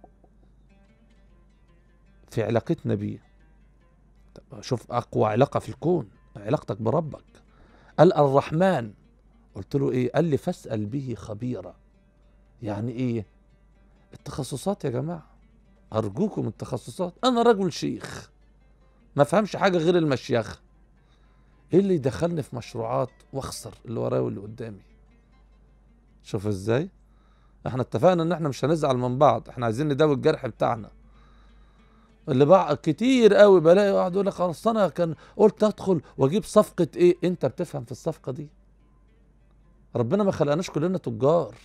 في علاقتنا بيه طب شوف أقوى علاقة في الكون علاقتك بربك قال الرحمن قلت له إيه قال لي فاسأل به خبيرا يعني إيه التخصصات يا جماعة أرجوكم التخصصات أنا رجل شيخ ما فهمش حاجة غير المشيخة ايه اللي يدخلني في مشروعات واخسر اللي ورايا واللي قدامي شوف ازاي احنا اتفقنا ان احنا مش هنزعل من بعض احنا عايزين نداوي الجرح بتاعنا اللي بقى كتير قوي بلاقي واحد يقول لك خلاص انا كان قلت ادخل واجيب صفقه ايه انت بتفهم في الصفقه دي ربنا ما خلقناش كلنا تجار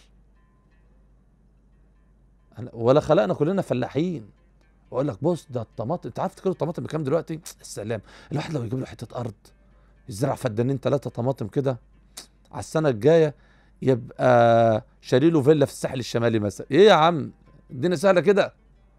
أنا- ولا خلقنا كلنا فلاحين واقول لك بص ده الطماطم انت عارف كيلو الطماطم بكام دلوقتي السلام الواحد لو يجيب له حته ارض يزرع فدانين ثلاثه طماطم كده على السنه الجايه يبقى شاري له فيلا في الساحل الشمالي مثلا ايه يا عم الدنيا سهله كده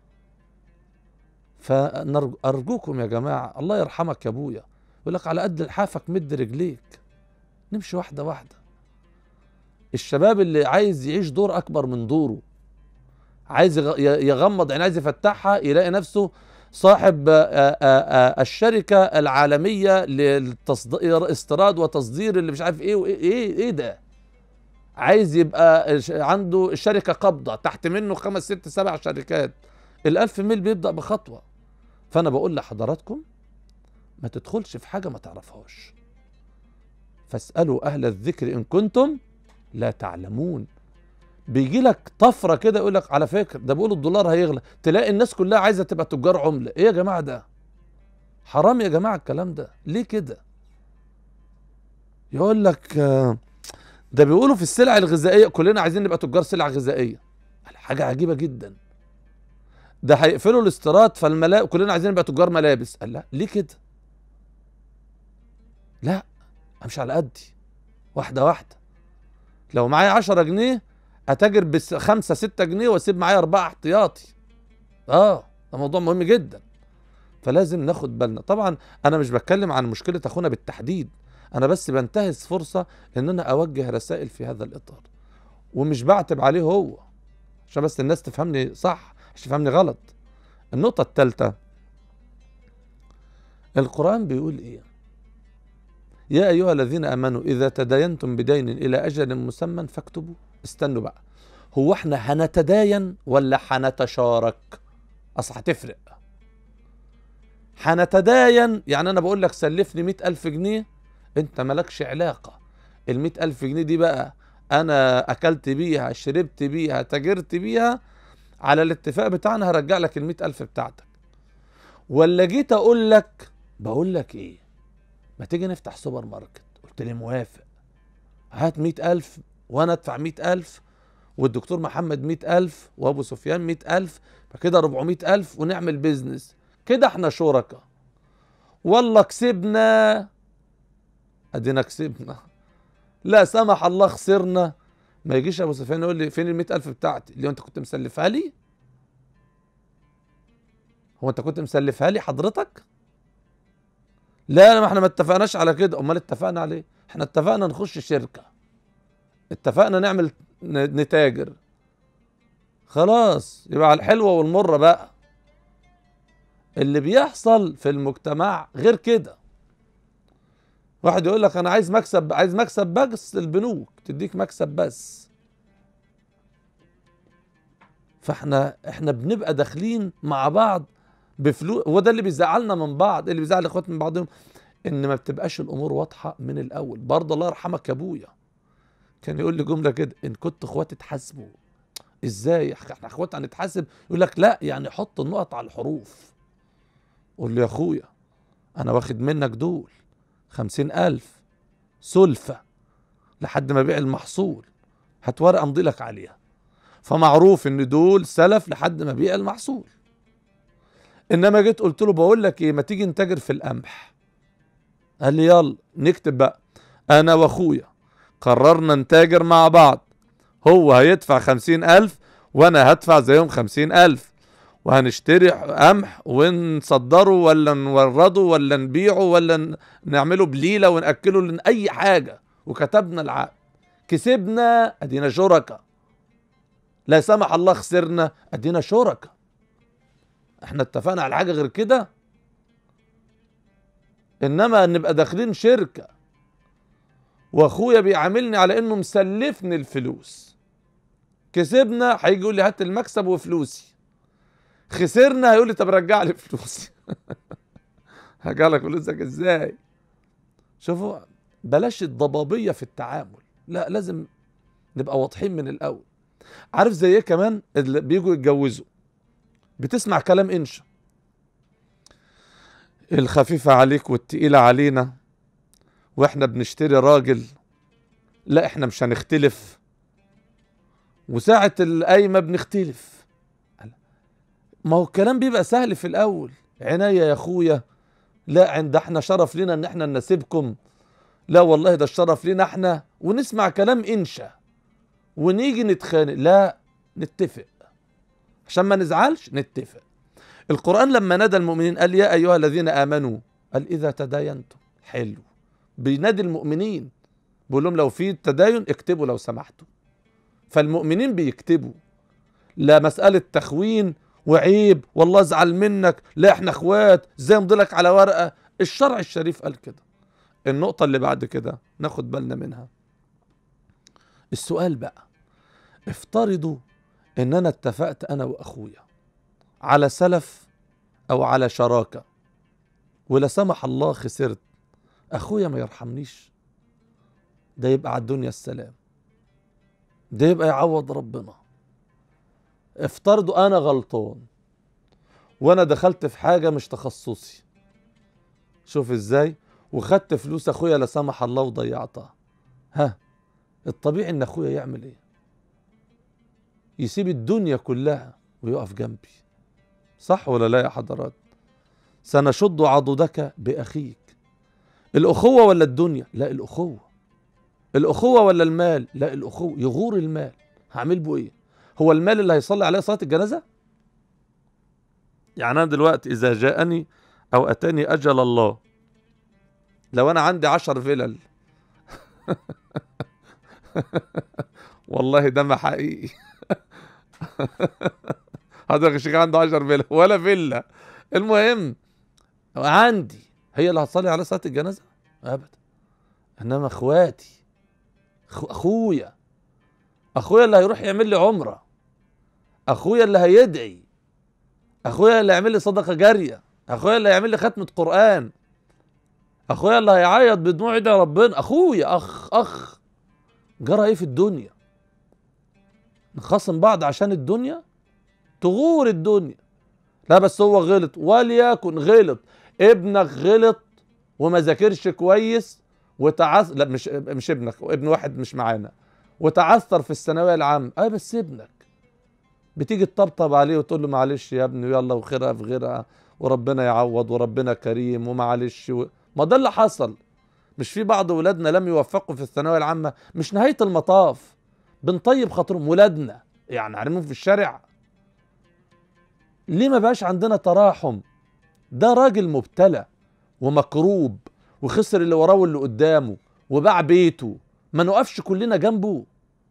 فأرجوكم يا جماعة الله يرحمك يا أبويا يقول لك على قد لحافك مد رجليك نمشي واحدة واحدة الشباب اللي عايز يعيش دور أكبر من دوره عايز يغ- ي- يغمض عين عايز يفتحها يلاقي نفسه صاحب آه، آه، آه، الشركة العالمية للتصدير استيراد وتصدير اللي مش عارف ايه وايه ايه, إيه ده عايز يبقى الش- عنده الشركة قابضة تحت منه خمس ست سبع شركات الألف ميل بيبدأ بخطوة فأنا بقول لحضراتكم ما تدخلش في حاجة ما تعرفهاش فاسألوا أهل الذكر إن كنتم لا تعلمون بيجي لك طفره كده يقول لك على فكره ده بيقولوا الدولار هيغلى تلاقي الناس كلها عايزه تبقى تجار عمله ايه يا جماعه ده حرام يا جماعه الكلام ده ليه كده يقول لك آه، ده بيقولوا في السلع الغذائيه كلنا عايزين نبقى تجار سلع غذائيه حاجه عجيبه جدا ده هيقفلوا الاستيراد فالملا كلنا عايزين نبقى تجار ملابس قال لا ليه كده لا امشي على قدي واحده واحده لو معايا 10 جنيه اتاجر بس 5 6 جنيه واسيب معايا اربعه احتياطي اه ده موضوع مهم جدا فلازم ناخد بالنا طبعا انا مش بتكلم عن مشكله اخونا بالتحديد انا بس بنتهز فرصه ان انا اوجه رسائل في هذا الاطار ومش بعتب عليه هو عشان بس الناس تفهمني صح مش تفهمني غلط النقطه الثالثه القران بيقول ايه يا ايها الذين امنوا اذا تداينتم بدين الى اجل مسمى فاكتبوا استنوا بقى هو احنا هنتداين ولا هنتشارك اصل هتفرق هنتداين يعني انا بقول لك سلفني مئة الف جنيه انت مالكش علاقة المئة الف جنيه دي بقى انا اكلت بيها شربت بيها تاجرت بيها على الاتفاق بتاعنا هرجع لك المئة الف بتاعتك ولا جيت اقول لك بقول لك ايه ما تيجي نفتح سوبر ماركت قلت لي موافق هات مئة الف وانا ادفع مئة الف والدكتور محمد مئة ألف وأبو سفيان مئة ألف فكده ربعمائة ألف ونعمل بيزنس كده احنا شركاء والله كسبنا ادينا كسبنا لا سمح الله خسرنا ما يجيش ابو سفيان يقول لي فين ال ألف بتاعتي اللي انت كنت مسلفها لي هو انت كنت مسلفها لي حضرتك لا ما احنا ما اتفقناش على كده امال اتفقنا عليه احنا اتفقنا نخش شركه اتفقنا نعمل نتاجر خلاص يبقى على الحلوه والمره بقى اللي بيحصل في المجتمع غير كده واحد يقول لك انا عايز مكسب عايز مكسب بس البنوك تديك مكسب بس فاحنا احنا بنبقى داخلين مع بعض بفلوس هو ده اللي بيزعلنا من بعض اللي بيزعل الاخوات من بعضهم ان ما بتبقاش الامور واضحه من الاول برضه الله يرحمك يا ابويا كان يقول لي جمله كده ان كنت اخواتي تحاسبوا ازاي احنا اخوات هنتحاسب يقول لك لا يعني حط النقط على الحروف قول له يا اخويا انا واخد منك دول خمسين الف سلفة لحد ما بيع المحصول هات ورقة امضي لك عليها فمعروف ان دول سلف لحد ما بيع المحصول انما جيت قلت له بقول لك ايه ما تيجي نتاجر في القمح قال لي يلا نكتب بقى انا واخويا قررنا نتاجر مع بعض هو هيدفع خمسين ألف وأنا هدفع زيهم خمسين ألف وهنشتري قمح ونصدره ولا نورده ولا نبيعه ولا نعمله بليلة ونأكله لن أي حاجة وكتبنا العقد كسبنا أدينا شركة لا سمح الله خسرنا أدينا شركة احنا اتفقنا على حاجة غير كده انما نبقى داخلين شركه واخويا بيعاملني على انه مسلفني الفلوس كسبنا هيجي يقول لي هات المكسب وفلوسي خسرنا هيقول لي طب رجع لي فلوسي هرجع لك فلوسك ازاي شوفوا بلاش الضبابيه في التعامل لا لازم نبقى واضحين من الاول عارف زي ايه كمان اللي بيجوا يتجوزوا بتسمع كلام انشا الخفيفه عليك والتقيله علينا واحنا بنشتري راجل لا احنا مش هنختلف وساعة القايمة بنختلف ما هو الكلام بيبقى سهل في الأول عناية يا أخويا لا عند احنا شرف لنا ان احنا نناسبكم لا والله ده الشرف لنا احنا ونسمع كلام انشا ونيجي نتخانق لا نتفق عشان ما نزعلش نتفق القرآن لما نادى المؤمنين قال يا أيها الذين آمنوا قال إذا تداينتم حلو بينادي المؤمنين بيقول لهم لو في تداين اكتبوا لو سمحتوا فالمؤمنين بيكتبوا لا مسألة تخوين وعيب والله ازعل منك لا احنا اخوات ازاي امضلك على ورقة الشرع الشريف قال كده النقطة اللي بعد كده ناخد بالنا منها السؤال بقى افترضوا ان انا اتفقت انا واخويا على سلف او على شراكة ولا سمح الله خسرت اخويا ما يرحمنيش ده يبقى على الدنيا السلام ده يبقى يعوض ربنا افترضوا انا غلطان وانا دخلت في حاجه مش تخصصي شوف ازاي وخدت فلوس اخويا لا سمح الله وضيعتها ها الطبيعي ان اخويا يعمل ايه يسيب الدنيا كلها ويقف جنبي صح ولا لا يا حضرات سنشد عضدك باخيك الاخوه ولا الدنيا لا الاخوه الاخوه ولا المال لا الاخوه يغور المال هعمل بيه ايه هو المال اللي هيصلي عليه صلاه الجنازه يعني انا دلوقتي اذا جاءني او اتاني اجل الله لو انا عندي عشر فلل والله ده ما حقيقي حضرتك الشيخ عنده 10 فيلا ولا فيلا المهم عندي هي اللي هتصلي على صلاه الجنازه ابدا انما اخواتي أخو اخويا اخويا اللي هيروح يعمل لي عمره اخويا اللي هيدعي اخويا اللي هيعمل لي صدقه جاريه اخويا اللي هيعمل لي ختمه قران اخويا اللي هيعيط بدموع يدعي ربنا اخويا اخ اخ جرى ايه في الدنيا نخاصم بعض عشان الدنيا تغور الدنيا لا بس هو غلط وليكن غلط ابنك غلط وما ذاكرش كويس وتعث لا مش مش ابنك ابن واحد مش معانا وتعثر في الثانويه العامه اه بس ابنك بتيجي تطبطب عليه وتقول له معلش يا ابني يلا وخيرها في غيرها وربنا يعوض وربنا كريم ومعلش و... ما ده اللي حصل مش في بعض ولادنا لم يوفقوا في الثانويه العامه مش نهايه المطاف بنطيب خاطرهم ولادنا يعني عارفين في الشارع ليه ما بقاش عندنا تراحم ده راجل مبتلى ومكروب وخسر اللي وراه واللي قدامه وباع بيته ما نقفش كلنا جنبه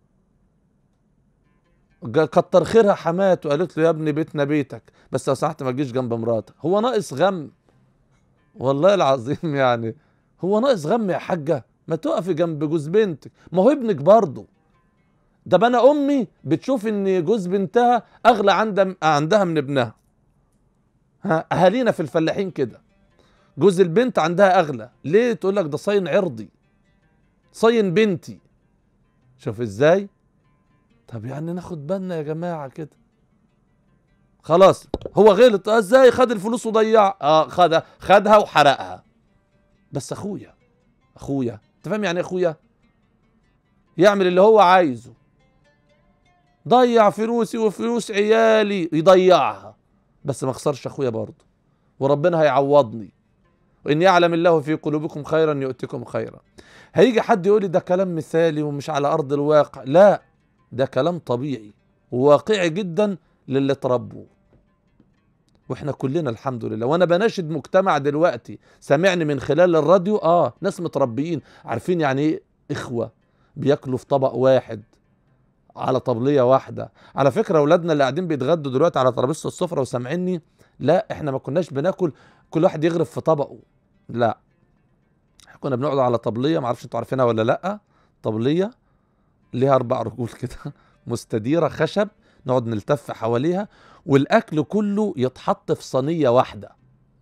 جا- كتر خيرها حماته وقالت له يا ابني بيتنا بيتك بس لو سمحت ما تجيش جنب مراتك هو ناقص غم والله العظيم يعني هو ناقص غم يا حاجه ما تقفي جنب جوز بنتك ما هو ابنك برضه ده بقى انا امي بتشوف ان جوز بنتها اغلى عند عندها من ابنها ها اهالينا في الفلاحين كده جوز البنت عندها اغلى ليه تقول لك ده صين عرضي صين بنتي شوف ازاي طب يعني ناخد بالنا يا جماعه كده خلاص هو غلط آه ازاي خد الفلوس وضيع اه خدها خدها وحرقها بس اخويا اخويا انت فاهم يعني ايه اخويا يعمل اللي هو عايزه ضيع فلوسي وفلوس عيالي يضيعها بس ما اخسرش اخويا برضه وربنا هيعوضني وان يعلم الله في قلوبكم خيرا يؤتكم خيرا هيجي حد يقول لي ده كلام مثالي ومش على ارض الواقع لا ده كلام طبيعي وواقعي جدا للي اتربوا واحنا كلنا الحمد لله وانا بناشد مجتمع دلوقتي سامعني من خلال الراديو اه ناس متربيين عارفين يعني ايه اخوه بياكلوا في طبق واحد على طبليه واحده على فكره اولادنا اللي قاعدين بيتغدوا دلوقتي على ترابيزه السفره وسامعيني لا احنا ما كناش بناكل كل واحد يغرف في طبقه لا احنا كنا بنقعد على طبليه ما اعرفش انتوا عارفينها ولا لا طبليه ليها اربع رجول كده مستديره خشب نقعد نلتف حواليها والاكل كله يتحط في صينيه واحده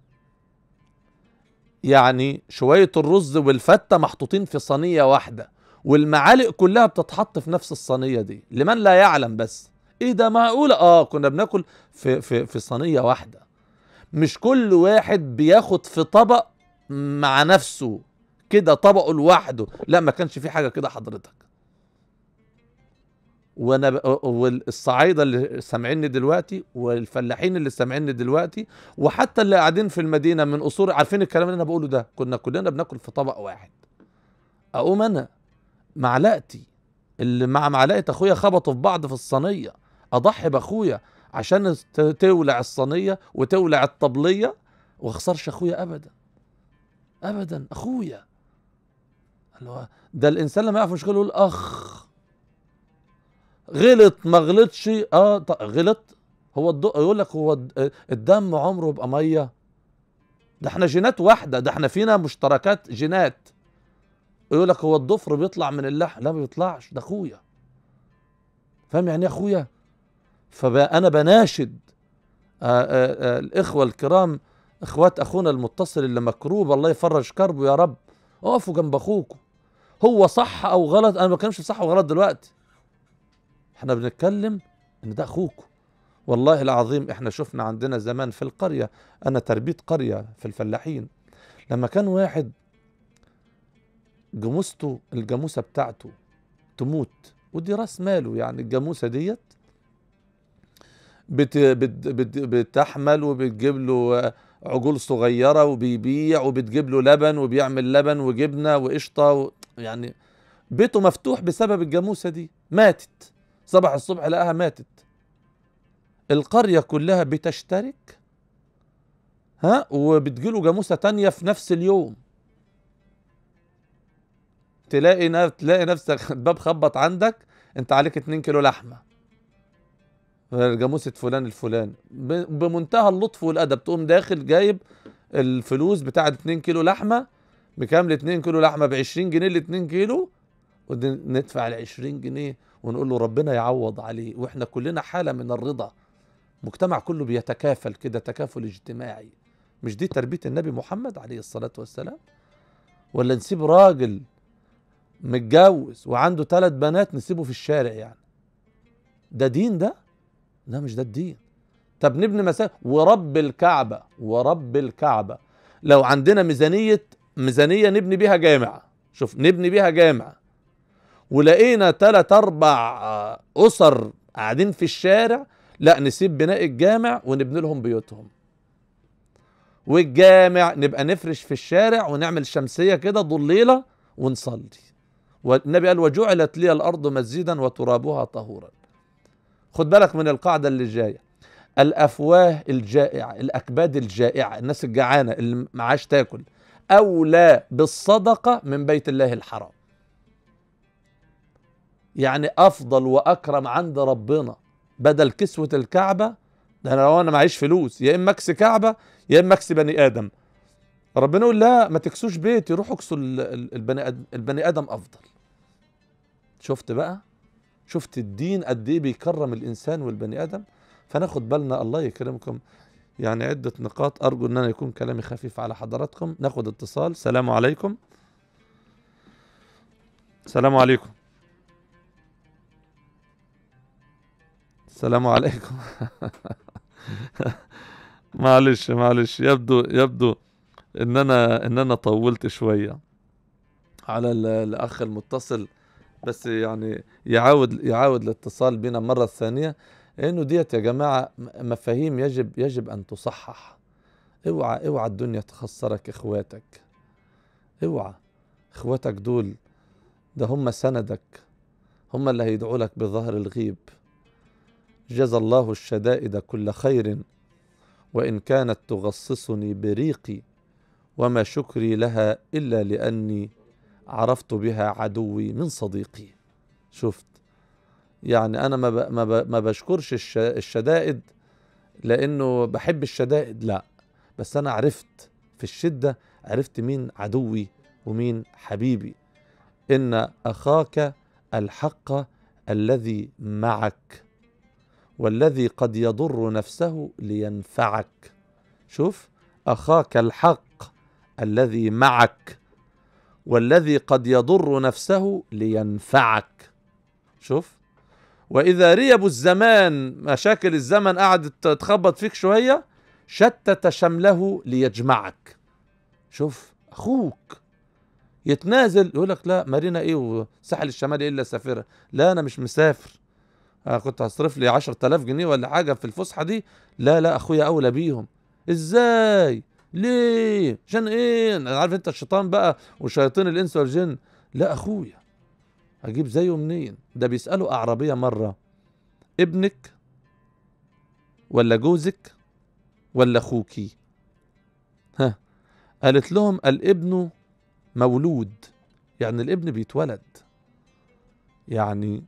يعني شويه الرز والفته محطوطين في صينيه واحده والمعالق كلها بتتحط في نفس الصينيه دي لمن لا يعلم بس ايه ده معقوله اه كنا بناكل في في في صينيه واحده مش كل واحد بياخد في طبق مع نفسه كده طبقه لوحده لا ما كانش في حاجه كده حضرتك وانا ب... والصعايده اللي سامعيني دلوقتي والفلاحين اللي سامعيني دلوقتي وحتى اللي قاعدين في المدينه من قصور عارفين الكلام اللي انا بقوله ده كنا كلنا بناكل في طبق واحد اقوم انا معلقتي اللي مع معلقه اخويا خبطوا في بعض في الصينيه اضحي باخويا عشان ت- تولع الصينيه وتولع الطبليه واخسرش اخويا ابدا ابدا اخويا اللي هو ده الانسان لما يعرف مشكله يقول اخ غلط ما غلطش اه ط- غلط هو الض... يقول لك هو الد- الدم عمره يبقى ميه ده احنا جينات واحده ده احنا فينا مشتركات جينات يقول لك هو الضفر بيطلع من اللحم لا ما بيطلعش ده اخويا فاهم يعني ايه اخويا فانا بناشد آآ آآ الاخوه الكرام اخوات اخونا المتصل اللي مكروب الله يفرج كربه يا رب اقفوا جنب اخوكم هو صح او غلط انا ما بتكلمش في صح وغلط دلوقتي احنا بنتكلم ان ده اخوكم والله العظيم احنا شفنا عندنا زمان في القريه انا تربيت قريه في الفلاحين لما كان واحد جاموسته الجاموسه بتاعته تموت ودي راس ماله يعني الجاموسه ديت بت بت بت بتحمل وبتجيب له عجول صغيره وبيبيع وبتجيب له لبن وبيعمل لبن وجبنه وقشطه و... يعني بيته مفتوح بسبب الجاموسه دي ماتت صبح الصبح لقاها ماتت القريه كلها بتشترك ها وبتجيله جاموسه تانية في نفس اليوم تلاقي نف... تلاقي نفسك الباب خبط عندك انت عليك 2 كيلو لحمه جاموسه فلان الفلاني ب... بمنتهى اللطف والادب تقوم داخل جايب الفلوس بتاعه 2 كيلو لحمه بكام ل 2 كيلو لحمه ب 20 جنيه ل 2 كيلو وندفع ال 20 جنيه ونقول له ربنا يعوض عليه واحنا كلنا حاله من الرضا مجتمع كله بيتكافل كده تكافل اجتماعي مش دي تربيه النبي محمد عليه الصلاه والسلام ولا نسيب راجل متجوز وعنده ثلاث بنات نسيبه في الشارع يعني ده دين ده لا مش ده الدين طب نبني مساجد ورب الكعبة ورب الكعبة لو عندنا ميزانية ميزانية نبني بيها جامع شوف نبني بيها جامع ولقينا ثلاث أربع أسر قاعدين في الشارع لا نسيب بناء الجامع ونبني لهم بيوتهم والجامع نبقى نفرش في الشارع ونعمل شمسية كده ضليلة ونصلي والنبي قال وجعلت لي الأرض مسجدا وترابها طهورا خد بالك من القاعدة اللي جاية الأفواه الجائعة الأكباد الجائعة الناس الجعانة اللي معاش تاكل أولى بالصدقة من بيت الله الحرام يعني أفضل وأكرم عند ربنا بدل كسوة الكعبة ده أنا لو أنا معيش فلوس يا إما أكسي كعبة يا إما أكسي بني آدم ربنا يقول لا ما تكسوش بيتي روحوا اكسوا البني آدم البني آدم أفضل شفت بقى شفت الدين قد ايه بيكرم الانسان والبني ادم فناخد بالنا الله يكرمكم يعني عدة نقاط أرجو أن أنا يكون كلامي خفيف على حضراتكم ناخد اتصال سلام عليكم السلام عليكم السلام عليكم معلش معلش يبدو يبدو ان انا ان انا طولت شويه على الاخ المتصل بس يعني يعاود يعاود الاتصال بنا مرة ثانية انه ديت يا جماعة مفاهيم يجب يجب ان تصحح اوعى اوعى الدنيا تخسرك اخواتك اوعى اخواتك دول ده هم سندك هم اللي هيدعوا لك بظهر الغيب جزى الله الشدائد كل خير وان كانت تغصصني بريقي وما شكري لها الا لاني عرفت بها عدوي من صديقي شفت يعني انا ما ب... ما, ب... ما بشكرش الش... الشدائد لانه بحب الشدائد لا بس انا عرفت في الشده عرفت مين عدوي ومين حبيبي ان اخاك الحق الذي معك والذي قد يضر نفسه لينفعك شوف اخاك الحق الذي معك والذي قد يضر نفسه لينفعك شوف واذا ريب الزمان مشاكل الزمن قعدت تخبط فيك شويه شتت شمله ليجمعك شوف اخوك يتنازل يقول لك لا مارينا ايه والساحل الشمالي الا سافره لا انا مش مسافر أنا كنت هصرف لي 10000 جنيه ولا حاجه في الفسحه دي لا لا اخويا اولى بيهم ازاي ليه عشان ايه عارف انت الشيطان بقى وشياطين الانس والجن لا اخويا هجيب زيه منين ده بيسالوا اعرابيه مره ابنك ولا جوزك ولا اخوكي ها قالت لهم الابن مولود يعني الابن بيتولد يعني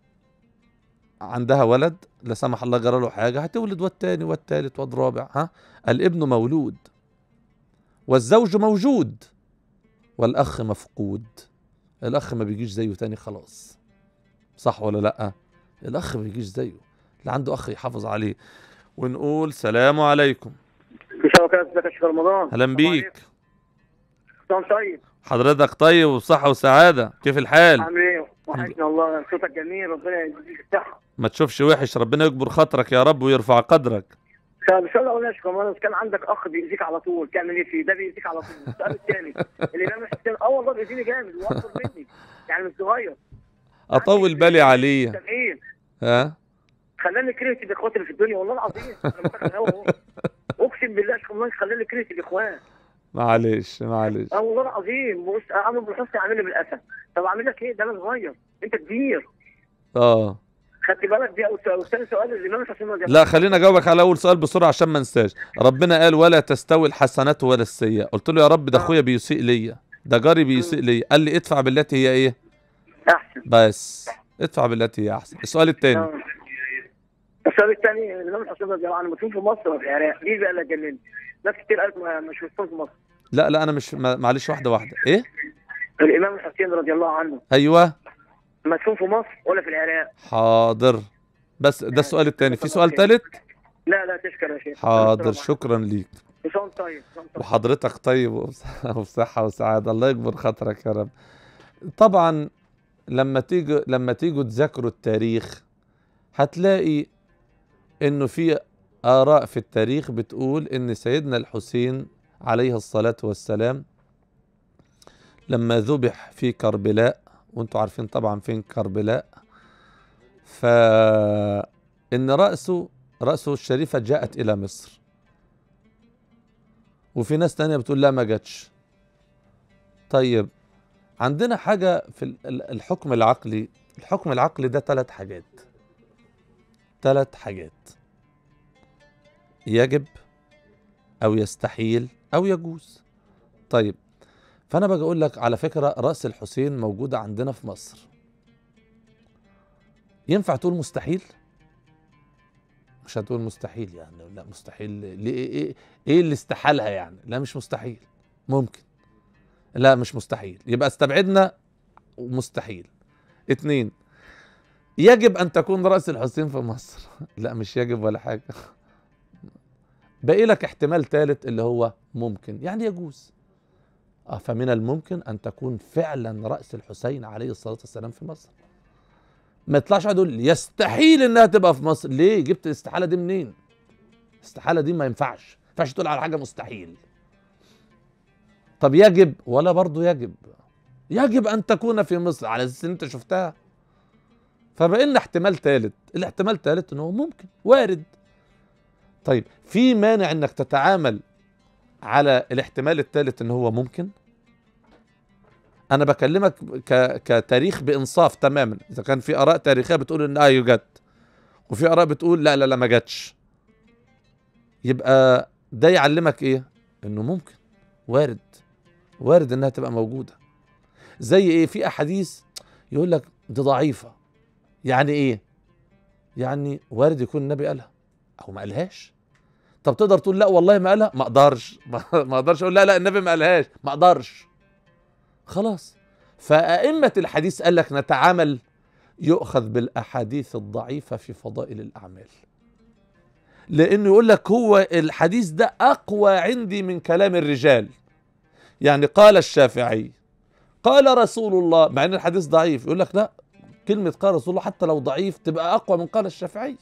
عندها ولد لا سمح الله جرى له حاجه هتولد والتاني والتالت والرابع ها الابن مولود والزوج موجود والاخ مفقود الاخ ما بيجيش زيه تاني خلاص صح ولا لا الاخ ما بيجيش زيه اللي عنده اخ يحافظ عليه ونقول سلام عليكم مساء الخير ازيك يا شيخ رمضان اهلا بيك رمضان طيب حضرتك طيب وبصحة وسعادة كيف الحال عامل ايه وحشنا والله صوتك جميل ربنا يديك الصحة ما تشوفش وحش ربنا يكبر خاطرك يا رب ويرفع قدرك طب السؤال الاولاني يا شيخ رمضان كان عندك اخ بيأذيك على طول تعمل ايه فيه ده بيأذيك على طول السؤال الثاني الامام الحسين اه والله بيأذيني جامد واكبر مني يعني مش صغير اطول بالي عليه سامعين ها خلاني كرهت الاخوات اللي في الدنيا والله العظيم انا بقول لك أهو. اقسم بالله يا شيخ والله خلاني كرهت الاخوان معلش معلش اه والله العظيم بص عامل بالحسن عامل بالاسد طب اعمل لك ايه ده انا صغير انت كبير اه خدت بالك دي أو- وثاني سؤال الامام الحسين رضي الله لا خلينا اجاوبك على اول سؤال بسرعه عشان ما انساش ربنا قال ولا تستوي الحسنات ولا السيئه قلت له يا رب ده آه. اخويا بيسيء ليا ده جاري بيسيء ليا قال لي ادفع بالتي هي ايه احسن بس ادفع بالتي هي احسن السؤال الثاني آه. السؤال الثاني الامام الحسين رضي الله عنه مدفون في مصر وفي العراق دي بقى اللي جنني ناس كتير قالت ما- مش مدفون في مصر لا لا انا مش ما- معلش واحده واحده ايه الامام الحسين رضي الله عنه ايوه مدفون في مصر ولا في العراق حاضر بس ده السؤال الثاني في سؤال ثالث لا لا تشكر يا شيخ حاضر شكرا ليك لسان طيب لسان طيب وحضرتك طيب وبص- وبصحة وسعادة الله يكبر خاطرك يا رب طبعا لما تيجوا لما تيجوا تذاكروا التاريخ هتلاقي انه في آراء في التاريخ بتقول ان سيدنا الحسين عليه الصلاة والسلام لما ذبح في كربلاء وانتوا عارفين طبعا فين كربلاء فإن رأسه رأسه الشريفة جاءت إلى مصر وفي ناس تانية بتقول لا ما جاتش طيب عندنا حاجة في ال- ال- الحكم العقلي الحكم العقلي ده ثلاث حاجات ثلاث حاجات يجب أو يستحيل أو يجوز طيب فأنا باجي أقول لك على فكرة رأس الحسين موجودة عندنا في مصر ينفع تقول مستحيل؟ مش هتقول مستحيل يعني لا مستحيل ليه ايه, إيه, إيه اللي استحالها يعني لا مش مستحيل ممكن لا مش مستحيل يبقى استبعدنا مستحيل اتنين يجب ان تكون رأس الحسين في مصر لا مش يجب ولا حاجة باقي لك احتمال ثالث اللي هو ممكن يعني يجوز اه فمن الممكن ان تكون فعلا رأس الحسين عليه الصلاة والسلام في مصر ما يطلعش واحد يقول يستحيل انها تبقى في مصر ليه جبت الاستحالة دي منين الاستحالة دي ما ينفعش ما ينفعش تقول على حاجة مستحيل طب يجب ولا برضه يجب يجب ان تكون في مصر على اساس ان انت شفتها فبقى لنا احتمال ثالث الاحتمال الثالث انه ممكن وارد طيب في مانع انك تتعامل على الاحتمال الثالث ان هو ممكن انا بكلمك ك... كتاريخ بانصاف تماما اذا كان في اراء تاريخيه بتقول ان اه يوجد وفي اراء بتقول لا لا لا ما جاتش يبقى ده يعلمك ايه انه ممكن وارد وارد انها تبقى موجوده زي ايه في احاديث يقول لك دي ضعيفه يعني ايه يعني وارد يكون النبي قالها او ما قالهاش طب تقدر تقول لا والله ما قالها ما اقدرش ما اقدرش اقول لا لا النبي ما قالهاش ما اقدرش خلاص فأئمة الحديث قال لك نتعامل يؤخذ بالأحاديث الضعيفة في فضائل الأعمال لأنه يقول لك هو الحديث ده أقوى عندي من كلام الرجال يعني قال الشافعي قال رسول الله مع أن الحديث ضعيف يقول لك لا كلمة قال رسول الله حتى لو ضعيف تبقى أقوى من قال الشافعي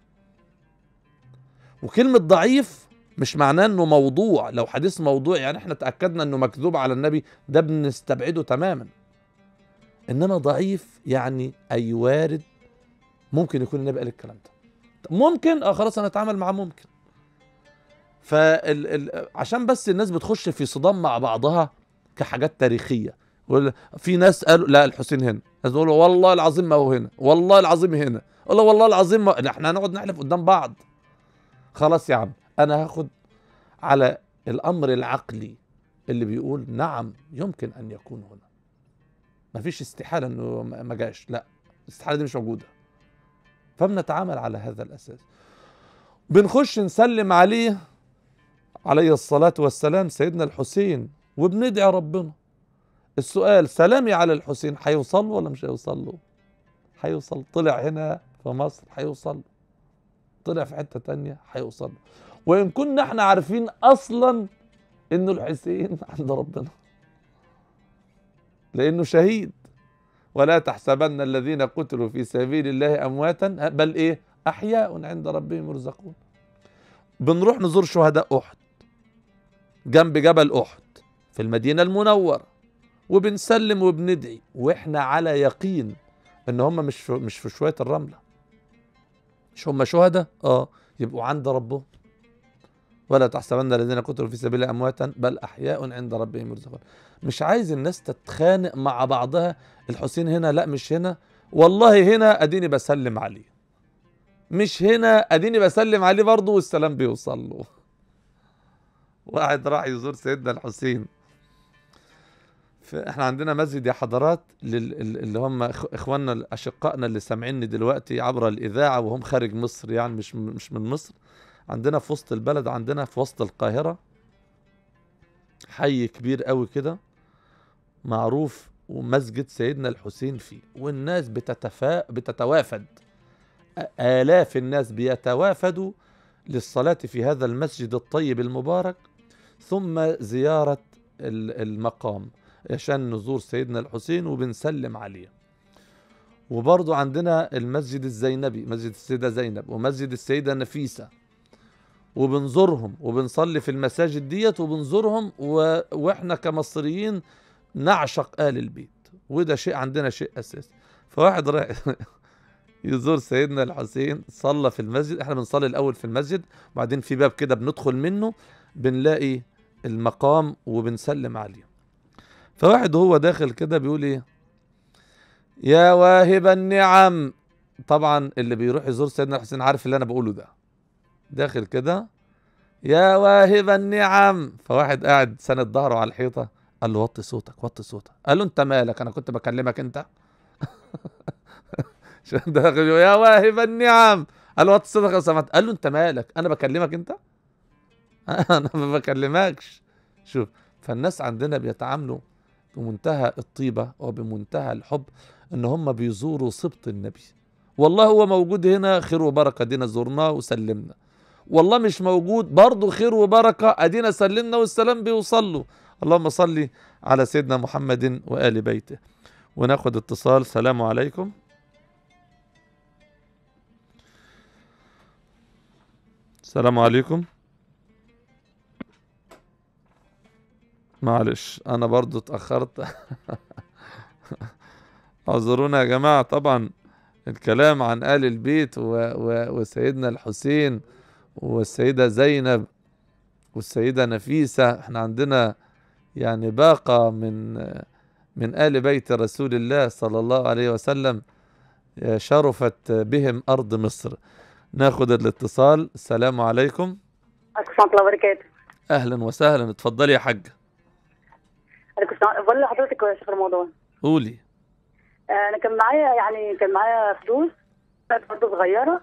وكلمة ضعيف مش معناه انه موضوع لو حديث موضوع يعني احنا تاكدنا انه مكذوب على النبي ده بنستبعده تماما انما ضعيف يعني اي وارد ممكن يكون النبي قال الكلام ده ممكن اه خلاص انا اتعامل معاه ممكن فال ال... عشان بس الناس بتخش في صدام مع بعضها كحاجات تاريخيه وال- في ناس قالوا لا الحسين هنا ناس يقولوا والله العظيم ما هو هنا والله العظيم هنا والله والله العظيم ما... احنا هنقعد نحلف قدام بعض خلاص يا عم انا هاخد على الامر العقلي اللي بيقول نعم يمكن ان يكون هنا مفيش استحاله انه ما ما جاش لا الاستحاله دي مش موجوده فبنتعامل على هذا الاساس بنخش نسلم عليه عليه الصلاه والسلام سيدنا الحسين وبندعي ربنا السؤال سلامي على الحسين هيوصل له ولا مش هيوصل له هيوصل طلع هنا في مصر هيوصل له طلع في حته تانية هيوصل له وان كنا احنا عارفين اصلا انه الحسين عند ربنا لانه شهيد ولا تحسبن الذين قتلوا في سبيل الله امواتا بل ايه احياء عند ربهم يرزقون بنروح نزور شهداء احد جنب جبل احد في المدينه المنوره وبنسلم وبندعي واحنا على يقين ان هم مش في مش في شويه الرمله مش هم شهداء اه يبقوا عند ربهم ولا تحسبن الذين قتلوا في سبيل الله امواتا بل احياء عند ربهم يرزقون مش عايز الناس تتخانق مع بعضها الحسين هنا لا مش هنا والله هنا اديني بسلم عليه مش هنا اديني بسلم عليه برضه والسلام بيوصل له واحد راح يزور سيدنا الحسين ف- احنا عندنا مسجد يا حضرات لل- ال- اللي هم إخ- اخواننا اشقائنا اللي سامعيني دلوقتي عبر الاذاعه وهم خارج مصر يعني مش م- مش من مصر عندنا في وسط البلد عندنا في وسط القاهره حي كبير قوي كده معروف ومسجد سيدنا الحسين فيه والناس بتتفا بتتوافد آ- آلاف الناس بيتوافدوا للصلاة في هذا المسجد الطيب المبارك ثم زيارة ال- المقام عشان نزور سيدنا الحسين وبنسلم عليه وبرضو عندنا المسجد الزينبي مسجد السيدة زينب ومسجد السيدة نفيسة وبنزورهم وبنصلي في المساجد ديت وبنزورهم و... واحنا كمصريين نعشق آل البيت وده شيء عندنا شيء أساسي فواحد رايح يزور سيدنا الحسين صلى في المسجد احنا بنصلي الأول في المسجد وبعدين في باب كده بندخل منه بنلاقي المقام وبنسلم عليه فواحد هو داخل كده بيقول ايه يا واهب النعم طبعا اللي بيروح يزور سيدنا الحسين عارف اللي انا بقوله ده داخل كده يا واهب النعم فواحد قاعد سند ظهره على الحيطه قال له وطي صوتك وطي صوتك قال له انت مالك انا كنت بكلمك انت عشان داخل يقول يا واهب النعم قال له وطي صوتك لو سمحت قال له انت مالك انا بكلمك انت انا ما بكلمكش شوف فالناس عندنا بيتعاملوا بمنتهى الطيبه وبمنتهى الحب ان هم بيزوروا سبط النبي والله هو موجود هنا خير وبركه دينا زرناه وسلمنا والله مش موجود برضه خير وبركه ادينا سلمنا والسلام بيوصل له اللهم صل على سيدنا محمد وآل بيته وناخد اتصال سلام عليكم السلام عليكم معلش انا برضو اتأخرت اعذرونا يا جماعة طبعا الكلام عن آل البيت و... و... وسيدنا الحسين والسيدة زينب والسيدة نفيسة احنا عندنا يعني باقة من من آل بيت رسول الله صلى الله عليه وسلم شرفت بهم أرض مصر ناخد الاتصال السلام عليكم عليكم السلام ورحمة الله وبركاته أهلا وسهلا اتفضلي يا حاجة عليكم السلام بقول لحضرتك يا شيخ رمضان قولي آه، انا كان معايا يعني كان معايا فلوس كانت برضه صغيره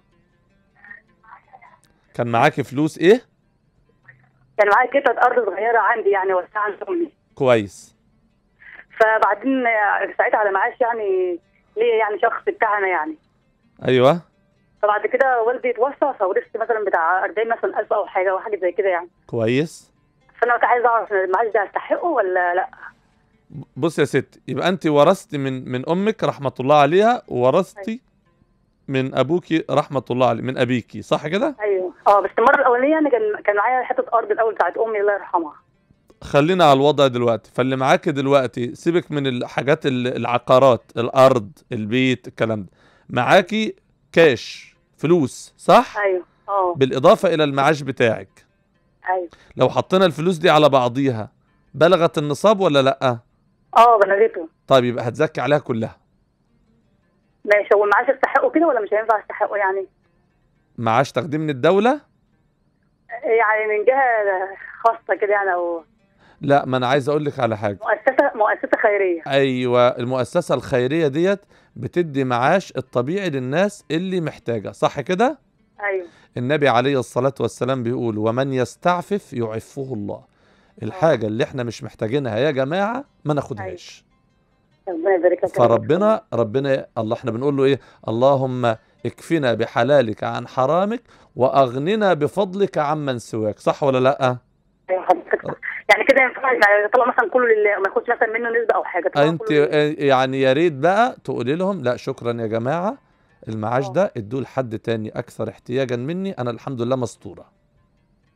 كان معاكي فلوس ايه كان معايا قطعه ارض صغيره عندي يعني وسعها عن شغلي كويس فبعدين آه، ساعتها على معاش يعني ليا يعني شخص بتاعنا يعني ايوه فبعد كده والدي اتوفى فورثت مثلا بتاع 40 مثلا 1000 او حاجه او حاجه زي كده يعني كويس فانا كنت عايزه اعرف المعاش ده استحقه ولا لا بص يا ست يبقى انت ورثتي من من امك رحمه الله عليها وورثتي من ابوكي رحمه الله عليه من ابيكي صح كده ايوه اه بس المره الاولانيه انا كان كان معايا حته ارض الاول بتاعت امي الله يرحمها خلينا على الوضع دلوقتي فاللي معاكي دلوقتي سيبك من الحاجات ال- العقارات الارض البيت الكلام ده معاكي كاش فلوس صح ايوه اه بالاضافه الى المعاش بتاعك ايوه لو حطينا الفلوس دي على بعضيها بلغت النصاب ولا لا اه بلغته طيب يبقى هتزكي عليها كلها ماشي هو المعاش استحقه كده ولا مش هينفع استحقه يعني معاش تقديم من الدوله يعني من جهه خاصه كده يعني او لا ما انا عايز اقول لك على حاجه مؤسسه مؤسسه خيريه ايوه المؤسسه الخيريه ديت بتدي معاش الطبيعي للناس اللي محتاجه صح كده ايوه النبي عليه الصلاه والسلام بيقول ومن يستعفف يعفه الله الحاجه اللي احنا مش محتاجينها يا جماعه ما ناخدهاش ربنا يبارك لك فربنا ربنا الله احنا بنقول له ايه اللهم اكفنا بحلالك عن حرامك واغننا بفضلك عمن سواك صح ولا لا ايوه حضرتك صح. يعني كده ينفع يعني طلع مثلا كله لله ما ياخدش مثلا منه نسبه او حاجه طلع انت كله لله. يعني يا ريت بقى تقولي لهم لا شكرا يا جماعه المعاش اه. ده ادوه لحد تاني اكثر احتياجا مني انا الحمد لله مستوره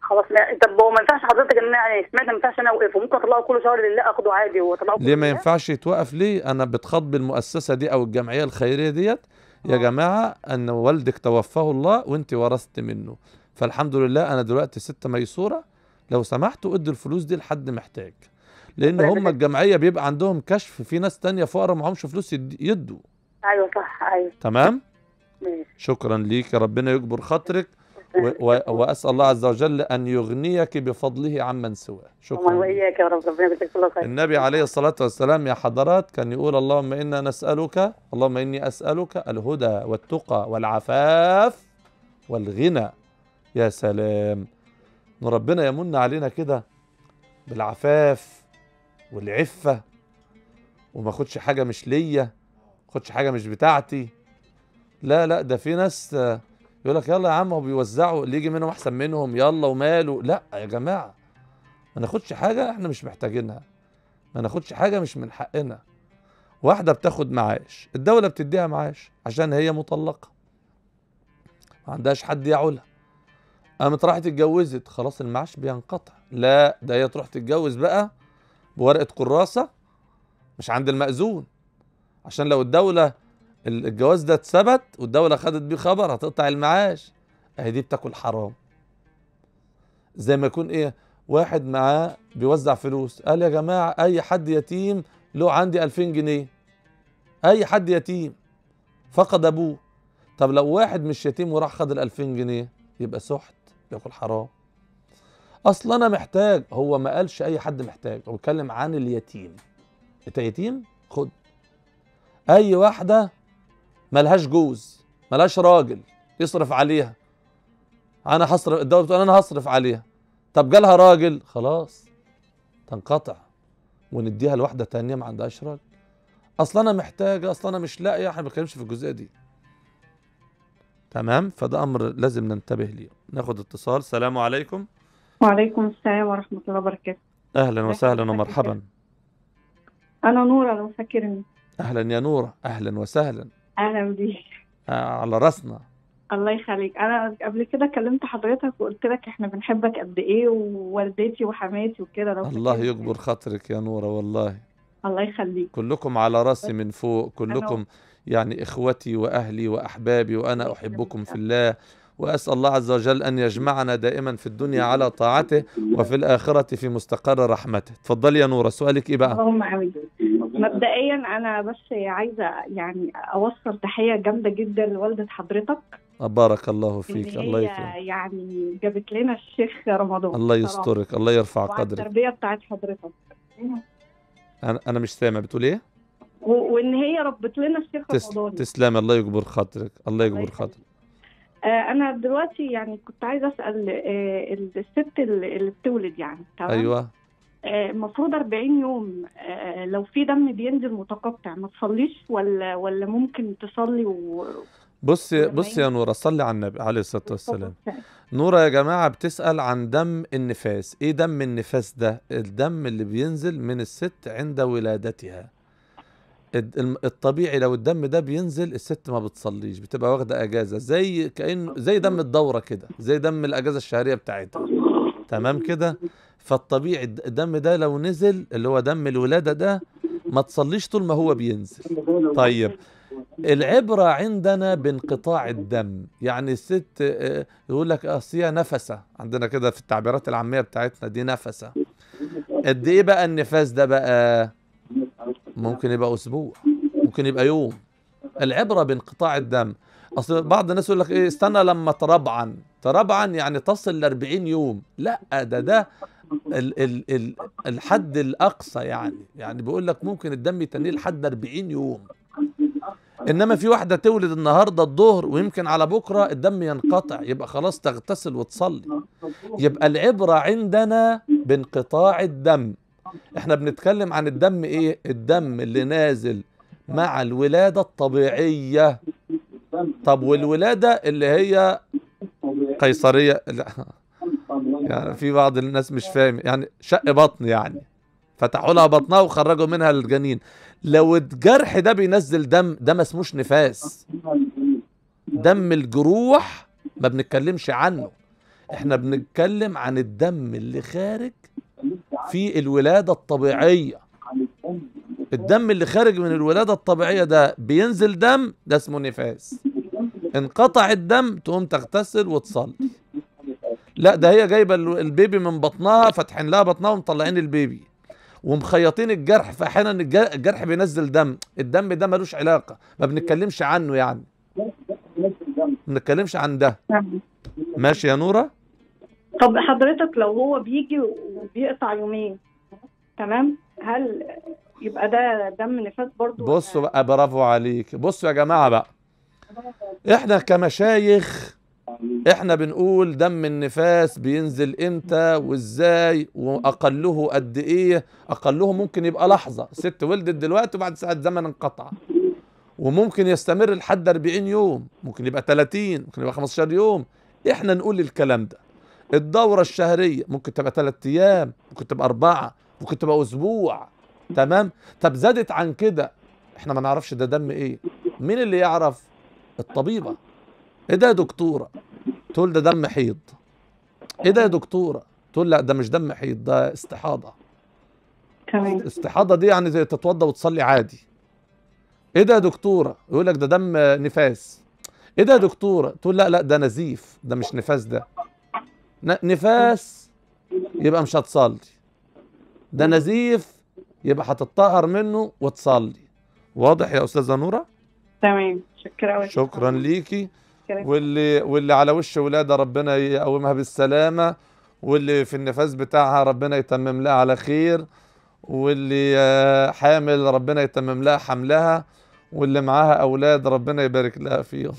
خلاص ما طب هو ما ينفعش حضرتك ان انا يعني سمعت ما ينفعش انا اوقفه ممكن اطلعه كل شهر لله اخده عادي واطلعه كل ليه ما لله؟ ينفعش يتوقف ليه انا بتخاطب المؤسسه دي او الجمعيه الخيريه ديت يا آه. جماعه ان والدك توفاه الله وانت ورثت منه فالحمد لله انا دلوقتي ست ميسوره لو سمحتوا ادوا الفلوس دي لحد محتاج لان ربنا هم يبارك. الجمعيه بيبقى عندهم كشف في ناس تانية فقراء معهمش فلوس يد- يدوا ايوه صح ايوه تمام ماشي شكرا ليك ربنا يكبر خاطرك و و واسال الله عز وجل ان يغنيك بفضله عمن سواه ومن شكرا ليك. واياك يا رب ربنا يجزاك الله خير النبي عليه الصلاة والسلام يا حضرات كان يقول اللهم إنا نسألك اللهم إني أسألك الهدى والتقى والعفاف والغنى يا سلام إن ربنا يمن علينا كده بالعفاف والعفة وما اخدش حاجة مش ليا ما اخدش حاجة مش بتاعتي لا لا ده في ناس آه، يقول لك يلا يا عم هو بيوزعوا اللي يجي منهم احسن منهم يلا وماله لا يا جماعه ما ناخدش حاجه احنا مش محتاجينها ما ناخدش حاجه مش من حقنا واحده بتاخد معاش الدوله بتديها معاش عشان هي مطلقه ما عندهاش حد يعولها قامت راحت اتجوزت خلاص المعاش بينقطع لا ده هي تروح تتجوز بقى بورقه كراسه مش عند المأذون عشان لو الدوله ال- الجواز ده اتثبت والدوله خدت بيه خبر هتقطع المعاش اهي دي بتاكل حرام زي ما يكون ايه واحد معاه بيوزع فلوس قال يا جماعه اي حد يتيم له عندي 2000 جنيه اي حد يتيم فقد ابوه طب لو واحد مش يتيم وراح خد ال 2000 جنيه يبقى سحت بياكل حرام اصلا انا محتاج هو ما قالش اي حد محتاج هو بيتكلم عن اليتيم انت يتيم خد اي واحده ملهاش جوز ملهاش راجل يصرف عليها انا هصرف الدوله بتقول انا هصرف عليها طب جالها راجل خلاص تنقطع ونديها لواحده تانية ما عندهاش راجل اصلا انا محتاجه اصلا انا مش لاقيه احنا ما بنتكلمش في الجزئيه دي تمام فده امر لازم ننتبه ليه ناخد اتصال السلام عليكم وعليكم السلام ورحمة الله وبركاته اهلا ازي وسهلا حضرتك ومرحبا أنا نورة لو فاكرني اهلا يا نوره اهلا وسهلا أهلا بيك آه على راسنا الله يخليك أنا قبل كده كلمت حضرتك وقلت لك إحنا بنحبك قد إيه ووالدتي وحماتي وكده لو الله فاكرني. يكبر خاطرك يا نوره والله الله يخليك كلكم على راسي من فوق كلكم يعني اخوتي واهلي واحبابي وانا احبكم في الله واسال الله عز وجل ان يجمعنا دائما في الدنيا على طاعته وفي الاخره في مستقر رحمته اتفضلي يا نوره سؤالك ايه بقى اللهم آمين مبدئيا أنا بس عايزة يعني أوصل تحية جامدة جدا لوالدة حضرتك بارك الله إن فيك الله هي يكرمك يعني جابت لنا الشيخ رمضان الله بصراحة. يسترك الله يرفع وعلى قدرك التربية بتاعت حضرتك انا انا مش سامع بتقول ايه و- وإن هي ربت لنا الشيخ تس... رمضان تسلم الله يكبر خاطرك الله يكبر يخليك. خاطرك آه، انا دلوقتي يعني كنت عايزه اسال آه، الست اللي اللي بتولد يعني تمام ايوه آه، المفروض 40 يوم آه، لو في دم بينزل متقطع ما تصليش ولا ولا ممكن تصلي و بصي لما بصي يا يجي- نوره صلي على النبي عليه الصلاه والسلام نورة يا جماعة بتسأل عن دم النفاس ايه دم النفاس ده الدم اللي بينزل من الست عند ولادتها الد- الم- الطبيعي لو الدم ده بينزل الست ما بتصليش بتبقى واخدة اجازة زي كأنه زي دم الدورة كده زي دم الاجازة الشهرية بتاعتها تمام كده فالطبيعي الد- الدم ده لو نزل اللي هو دم الولادة ده ما تصليش طول ما هو بينزل طيب العبرة عندنا بانقطاع الدم يعني الست آه، يقول لك اصل هي نفسة عندنا كده في التعبيرات العامية بتاعتنا دي نفسة قد ايه بقى النفاس ده بقى ممكن يبقى اسبوع ممكن يبقى يوم العبرة بانقطاع الدم اصل بعض الناس يقول لك ايه استنى لما تربعن تربعن يعني تصل ل 40 يوم لا ده ده ال ال ال الحد الاقصى يعني يعني بيقول لك ممكن الدم يتنيه لحد 40 يوم انما في واحده تولد النهارده الظهر ويمكن على بكره الدم ينقطع يبقى خلاص تغتسل وتصلي يبقى العبره عندنا بانقطاع الدم احنا بنتكلم عن الدم ايه الدم اللي نازل مع الولاده الطبيعيه طب والولاده اللي هي قيصريه لا يعني في بعض الناس مش فاهم يعني شق بطن يعني فتحوا لها بطنها وخرجوا منها الجنين لو الجرح ده بينزل دم ده ما اسموش نفاس دم الجروح ما بنتكلمش عنه احنا بنتكلم عن الدم اللي خارج في الولادة الطبيعية الدم اللي خارج من الولادة الطبيعية ده بينزل دم ده اسمه نفاس انقطع الدم تقوم تغتسل وتصلي لا ده هي جايبة ال- البيبي من بطنها فاتحين لها بطنها ومطلعين البيبي ومخيطين الجرح فاحيانا الج- الجرح بينزل دم الدم ده ملوش علاقة ما بنتكلمش عنه يعني ما بنتكلمش عن ده ماشي يا نورة طب حضرتك لو هو بيجي وبيقطع يومين تمام هل يبقى ده دم نفاس برضو بصوا بقى برافو عليك بصوا يا جماعة بقى احنا كمشايخ احنا بنقول دم النفاس بينزل امتى وازاي واقله قد ايه اقله ممكن يبقى لحظة ست ولدت دلوقتي وبعد ساعة زمن انقطع وممكن يستمر لحد 40 يوم ممكن يبقى 30 ممكن يبقى 15 يوم احنا نقول الكلام ده الدورة الشهرية ممكن تبقى 3 ايام ممكن تبقى أربعة ممكن تبقى أسبوع تمام طب زادت عن كده احنا ما نعرفش ده دم ايه مين اللي يعرف الطبيبة ايه ده يا دكتورة تقول ده دم حيض ايه ده يا دكتورة تقول لا ده مش دم حيض ده استحاضة تمام استحاضة دي يعني زي تتوضى وتصلي عادي ايه ده يا دكتورة يقول لك ده دم نفاس ايه ده يا دكتورة تقول لا لا ده نزيف ده مش نفاس ده ن- نفاس يبقى مش هتصلي ده نزيف يبقى هتطهر منه وتصلي واضح يا استاذة نورة تمام شكرا أوي. شكرا ليكي شكرا. واللي واللي على وش ولادة ربنا يقومها بالسلامة واللي في النفاس بتاعها ربنا يتمم لها على خير واللي آه، حامل ربنا يتمم لها حملها واللي معاها أولاد ربنا يبارك لها فيهم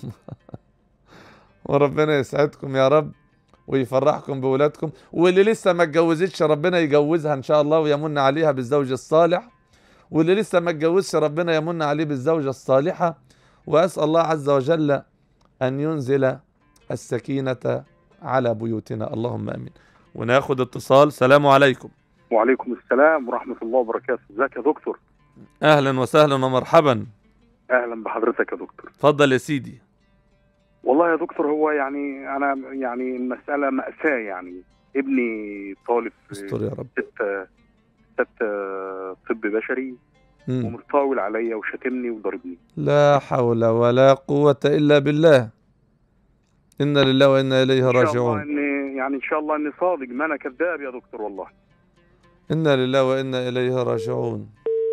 وربنا يسعدكم يا رب ويفرحكم بولادكم واللي لسه ما اتجوزتش ربنا يجوزها ان شاء الله ويمن عليها بالزوج الصالح واللي لسه ما اتجوزش ربنا يمن عليه بالزوجة الصالحة وأسأل الله عز وجل أن ينزل السكينة على بيوتنا اللهم آمين وناخد اتصال سلام عليكم وعليكم السلام ورحمة الله وبركاته ازيك يا دكتور أهلا وسهلا ومرحبا أهلا بحضرتك يا دكتور اتفضل يا سيدي والله يا دكتور هو يعني أنا يعني المسألة مأساة يعني ابني طالب في استر يا رب ستة ستة طب بشري مم. ومستطول عليا وشتمني وضربني لا حول ولا قوة إلا بالله إنا لله وإنا إليه إن شاء الله راجعون إن يعني إن شاء الله إني صادق ما أنا كذاب يا دكتور والله إنا لله وإنا إليه راجعون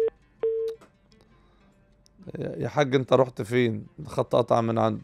يا حاج أنت رحت فين خط قطع من عنده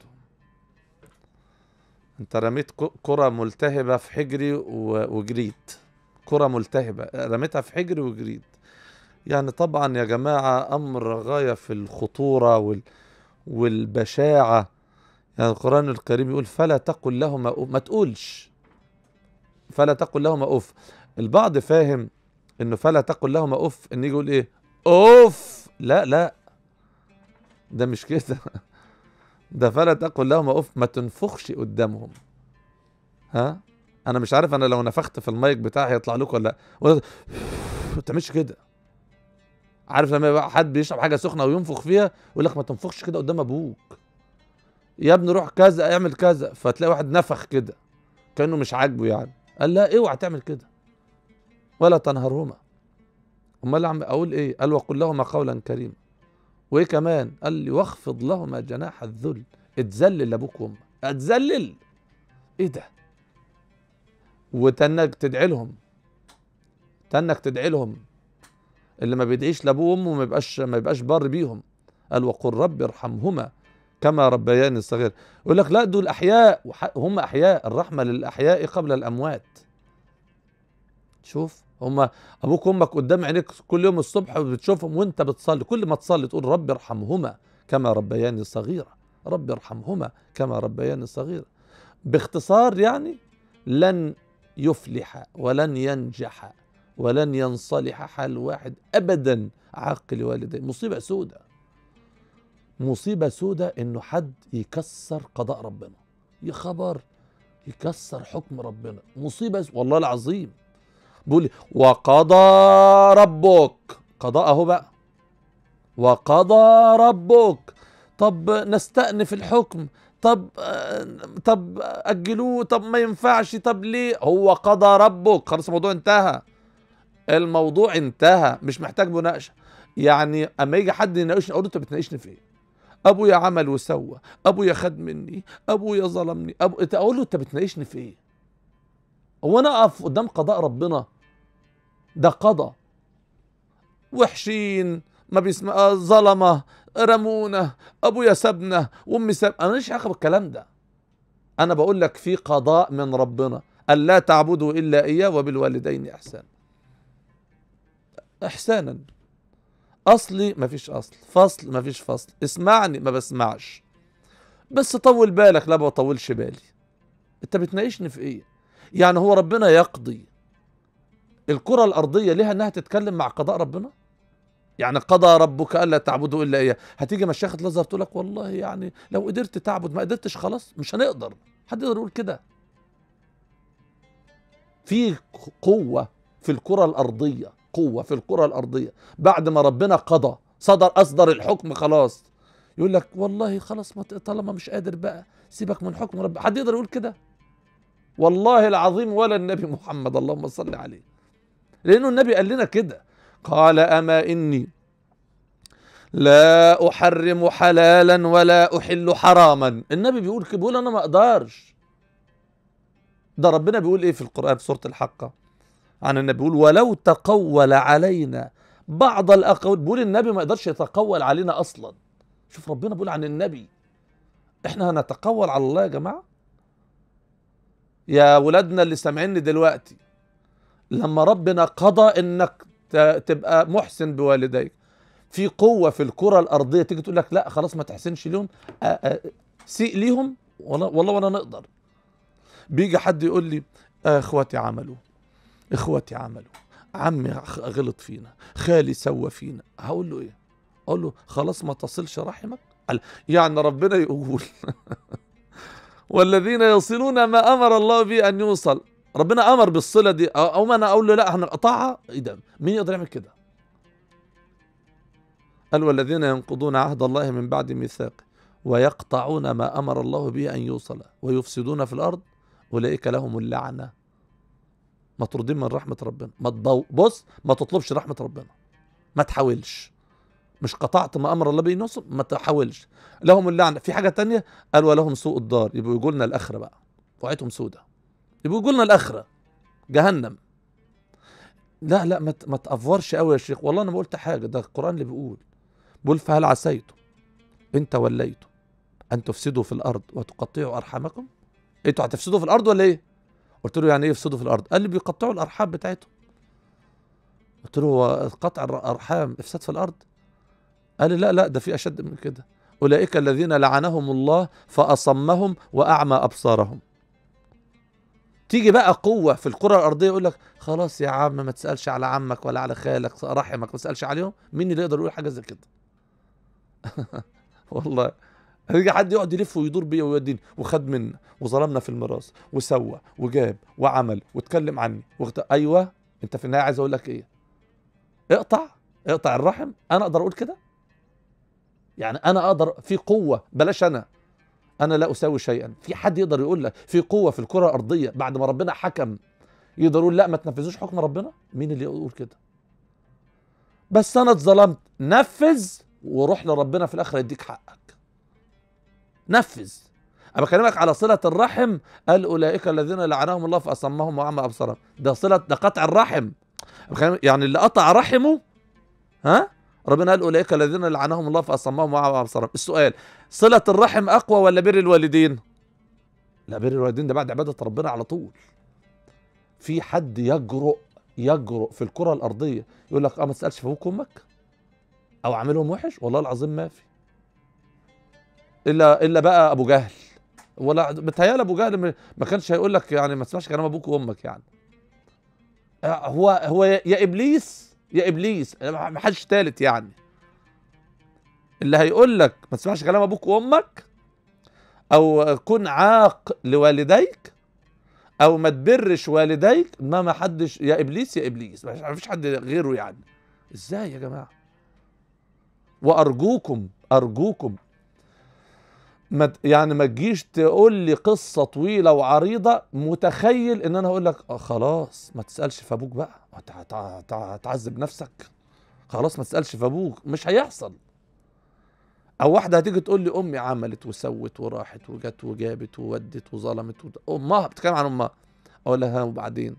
أنت رميت ك- كرة ملتهبة في حجري و- وجريت كرة ملتهبة رميتها في حجري وجريت يعني طبعا يا جماعة أمر غاية في الخطورة وال والبشاعة يعني القرآن الكريم يقول فلا تقل لهما أف ما تقولش فلا تقل لهما أف البعض فاهم انه فلا تقل لهما اف ان يجي يقول ايه اوف لا لا ده مش كده ده فلا تقل لهما اف ما تنفخش قدامهم ها انا مش عارف انا لو نفخت في المايك بتاعي هيطلع لكم ولا لا ولا ما تعملش كده عارف لما يبقى حد بيشرب حاجه سخنه وينفخ فيها يقول لك ما تنفخش كده قدام ابوك يا ابني روح كذا اعمل كذا فتلاقي واحد نفخ كده كانه مش عاجبه يعني قال لا اوعى تعمل كده ولا تنهرهما امال عم اقول ايه قال وقل لهما قولا كريما وايه كمان قال لي واخفض لهما جناح الذل اتذلل لابوك وامك اتذلل ايه ده وتنك تدعي لهم تنك تدعي لهم اللي ما بيدعيش لابوه وامه ما يبقاش ما يبقاش بار بيهم قال وقل رب ارحمهما كما ربياني صغير يقول لك لا دول احياء وح- هم احياء الرحمه للاحياء قبل الاموات شوف هما ابوك وامك قدام عينيك كل يوم الصبح بتشوفهم وانت بتصلي كل ما تصلي تقول رب ارحمهما كما ربياني صغيرا رب ارحمهما كما ربياني صغيرا باختصار يعني لن يفلح ولن ينجح ولن ينصلح حال واحد ابدا عاقل والديه مصيبه سودة مصيبه سودة انه حد يكسر قضاء ربنا يا خبر يكسر حكم ربنا مصيبه س- والله العظيم بيقول لي وقضى ربك قضاء اهو بقى وقضى ربك طب نستأنف الحكم طب آه، طب اجلوه طب ما ينفعش طب ليه هو قضى ربك خلاص الموضوع انتهى الموضوع انتهى مش محتاج مناقشه يعني اما يجي حد يناقشني اقول له انت بتناقشني في ايه ابويا عمل وسوى ابويا خد مني ابويا ظلمني أبو... إنت اقول له انت بتناقشني في ايه هو انا اقف قدام قضاء ربنا ده قضى وحشين ما بيسمع آه، ظلمه رمونا ابويا سابنا وامي ساب انا ماليش علاقه بالكلام ده انا بقول لك في قضاء من ربنا الا تعبدوا الا اياه وبالوالدين احسانا احسانا اصلي مفيش اصل فصل مفيش فصل اسمعني ما بسمعش بس طول بالك لا بطولش بالي انت بتناقشني في ايه يعني هو ربنا يقضي الكرة الأرضية لها إنها تتكلم مع قضاء ربنا يعني قضى ربك ألا تعبدوا إلا إياه هتيجي مشيخة الأزهر تقول لك والله يعني لو قدرت تعبد ما قدرتش خلاص مش هنقدر حد يقدر يقول كده في قوة في الكرة الأرضية قوة في الكرة الأرضية بعد ما ربنا قضى صدر أصدر الحكم خلاص يقول لك والله خلاص ما ت- طالما مش قادر بقى سيبك من حكم ربنا حد يقدر يقول كده والله العظيم ولا النبي محمد اللهم صل عليه لأنه النبي قال لنا كده قال أما إني لا أحرم حلالا ولا أحل حراما النبي بيقول كده بيقول أنا ما أقدرش ده ربنا بيقول إيه في القرآن في سورة الحقة عن النبي بيقول ولو تقول علينا بعض الأقوال بيقول النبي ما يقدرش يتقول علينا أصلا شوف ربنا بيقول عن النبي احنا هنتقول على الله يا جماعة يا ولادنا اللي سامعيني دلوقتي لما ربنا قضى انك ت- تبقى محسن بوالديك في قوة في الكرة الأرضية تيجي تقول لك لا خلاص ما تحسنش ليهم آ- آ- سيء ليهم والله والله ولا نقدر بيجي حد يقول لي آه اخواتي عملوا اخواتي عملوا عمي غ- غلط فينا خالي سوى فينا هقول له ايه اقول له خلاص ما تصلش رحمك قال يعني ربنا يقول والذين يصلون ما امر الله به ان يوصل ربنا امر بالصله دي او أو ما انا اقول له لا هنقطعها ايه ده مين يقدر يعمل كده قال والذين ينقضون عهد الله من بعد ميثاقه ويقطعون ما امر الله به ان يوصل ويفسدون في الارض اولئك لهم اللعنه مطرودين من رحمه ربنا ما تضو... بص ما تطلبش رحمه ربنا ما تحاولش مش قطعت ما امر الله به يوصل ما تحاولش لهم اللعنه في حاجه تانية قال ولهم سوء الدار يبقوا يقول لنا الاخره بقى وقعتهم سودة يبقوا يقول لنا الاخره جهنم لا لا ما ت- ما تافورش قوي يا شيخ والله انا ما قلت حاجه ده القران اللي بيقول بيقول فهل عسيتم ان توليتم ان تفسدوا في الارض وتقطعوا ارحامكم انتوا هتفسدوا في الارض ولا ايه قلت له يعني ايه يفسدوا في الارض قال لي بيقطعوا الارحام بتاعتهم قلت له هو قطع الارحام افساد في الارض قال لي لا لا ده في اشد من كده اولئك الذين لعنهم الله فاصمهم واعمى ابصارهم تيجي بقى قوه في الكره الارضيه يقول لك خلاص يا عم ما تسالش على عمك ولا على خالك رحمك ما تسالش عليهم مين اللي يقدر يقول حاجه زي كده والله هيجي حد يقعد يلف ويدور بيا ويوديني وخد منا وظلمنا في الميراث وسوى وجاب وعمل واتكلم عني واخت... ايوه انت في النهايه عايز اقول لك ايه اقطع اقطع الرحم انا اقدر اقول كده يعني انا اقدر في قوه بلاش انا انا لا اساوي شيئا في حد يقدر يقول لك في قوه في الكره الارضيه بعد ما ربنا حكم يقدر يقول لا ما تنفذوش حكم ربنا مين اللي يقول كده بس انا اتظلمت نفذ وروح لربنا في الاخره يديك حقك نفذ انا بكلمك على صله الرحم قال اولئك الذين لعنهم الله فاصمهم واعمى ابصارهم ده صله ده قطع الرحم بكلمك- يعني اللي قطع رحمه ها ربنا قال اولئك الذين لعنهم الله فاصمهم واعمى ابصارهم السؤال صله الرحم اقوى ولا بر الوالدين لا بر الوالدين ده بعد عباده ربنا على طول في حد يجرؤ يجرؤ في الكره الارضيه يقول لك اه ما تسالش في ابوك وامك او عاملهم وحش والله العظيم ما في الا الا بقى ابو جهل ولا بتهيألي ابو جهل ما- ما كانش هيقول لك يعني ما تسمعش كلام ابوك وامك يعني آه، هو هو يا يا ابليس يا ابليس ما حدش تالت يعني اللي هيقول لك ما تسمعش كلام ابوك وامك او كن عاق لوالديك او ما تبرش والديك ما ما حدش يا ابليس يا ابليس ما فيش حد غيره يعني ازاي يا جماعه وارجوكم ارجوكم ما ت- يعني ما تجيش تقول لي قصه طويله وعريضه متخيل ان انا هقول لك آه خلاص ما تسالش في ابوك بقى هت- هت- هت- هتعذب نفسك خلاص ما تسالش في ابوك مش هيحصل او واحده هتيجي تقول لي امي عملت وسوت وراحت وجت وجابت وودت وظلمت ود... امها بتتكلم عن امها اقول لها وبعدين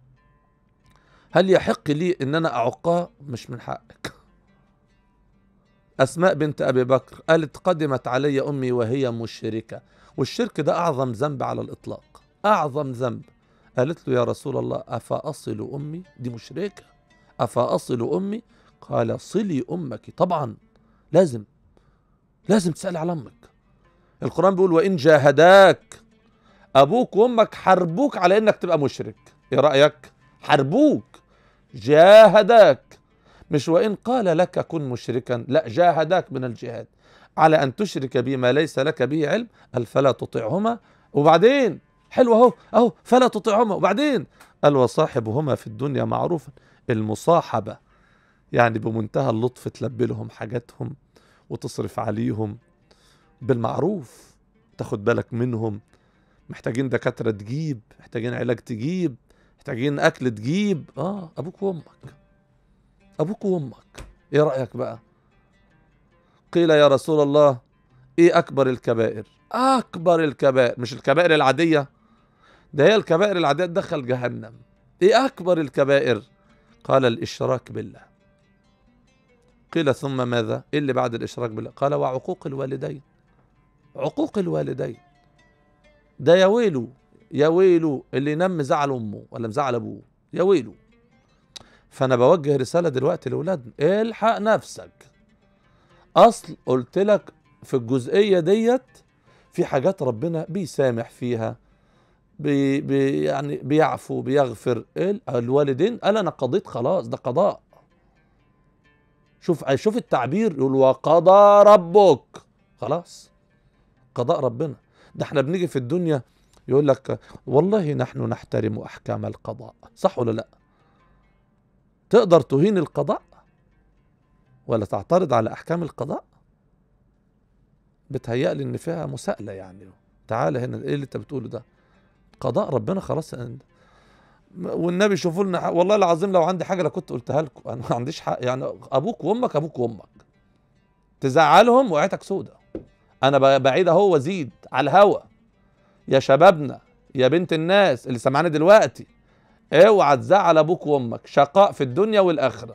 هل يحق لي ان انا اعقها مش من حقك اسماء بنت ابي بكر قالت قدمت علي امي وهي مشركه والشرك ده اعظم ذنب على الاطلاق اعظم ذنب قالت له يا رسول الله افاصل امي دي مشركه افاصل امي قال صلي امك طبعا لازم لازم تسالي على امك القران بيقول وان جاهداك ابوك وامك حاربوك على انك تبقى مشرك ايه رايك حاربوك جاهداك مش وإن قال لك كن مشركا لا جاهداك من الجهاد على أن تشرك بما ليس لك به علم قال فلا تطعهما وبعدين حلو أهو أهو فلا تطعهما وبعدين قال وصاحبهما في الدنيا معروفا المصاحبة يعني بمنتهى اللطف تلبي لهم حاجاتهم وتصرف عليهم بالمعروف تاخد بالك منهم محتاجين دكاترة تجيب محتاجين علاج تجيب محتاجين أكل تجيب آه أبوك وأمك أبوك وأمك إيه رأيك بقى قيل يا رسول الله إيه أكبر الكبائر أكبر الكبائر مش الكبائر العادية ده هي الكبائر العادية تدخل جهنم إيه أكبر الكبائر قال الإشراك بالله قيل ثم ماذا إيه اللي بعد الإشراك بالله قال وعقوق الوالدين عقوق الوالدين ده يا ويله يا ويله اللي ينام مزعل امه ولا مزعل ابوه يا ويله فانا بوجه رساله دلوقتي لاولادنا الحق نفسك اصل قلت لك في الجزئيه ديت في حاجات ربنا بيسامح فيها بي بي يعني بيعفو بيغفر ال- الوالدين قال انا قضيت خلاص ده قضاء شوف شوف التعبير يقول وقضى ربك خلاص قضاء ربنا ده احنا بنيجي في الدنيا يقول لك والله نحن نحترم احكام القضاء صح ولا لا تقدر تهين القضاء ولا تعترض على احكام القضاء بتهيألي ان فيها مساءله يعني تعالى هنا ايه اللي انت بتقوله ده قضاء ربنا خلاص عند- والنبي شوفوا لنا حق- والله العظيم لو عندي حاجه لكنت قلتها لكم انا ما عنديش حق يعني ابوك وامك ابوك وامك تزعلهم وقعتك سودة انا ب- بعيد اهو وازيد على الهوا يا شبابنا يا بنت الناس اللي سمعاني دلوقتي اوعى تزعل ابوك وامك شقاء في الدنيا والاخره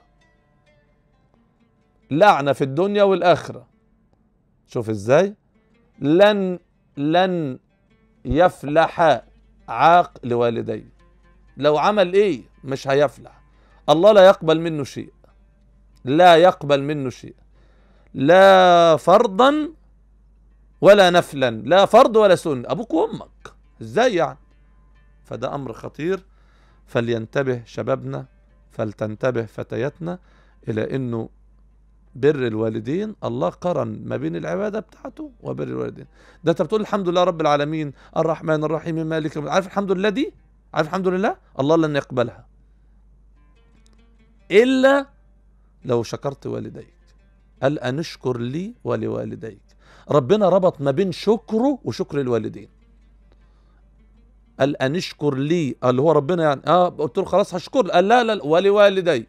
لعنه في الدنيا والاخره شوف ازاي لن لن يفلح عاق لوالديه لو عمل ايه مش هيفلح الله لا يقبل منه شيء لا يقبل منه شيء لا فرضا ولا نفلا لا فرض ولا سنة أبوك وأمك إزاي يعني فده أمر خطير فلينتبه شبابنا فلتنتبه فتياتنا إلى أنه بر الوالدين الله قرن ما بين العبادة بتاعته وبر الوالدين ده أنت بتقول الحمد لله رب العالمين الرحمن الرحيم مالك يوم- عارف الحمد لله دي عارف الحمد لله الله لن يقبلها إلا لو شكرت والديك قال أن اشكر لي ولوالديك ربنا ربط ما بين شكره وشكر الوالدين قال أن اشكر لي اللي هو ربنا يعني اه قلت له خلاص هشكر قال لا لا لا، ولوالدي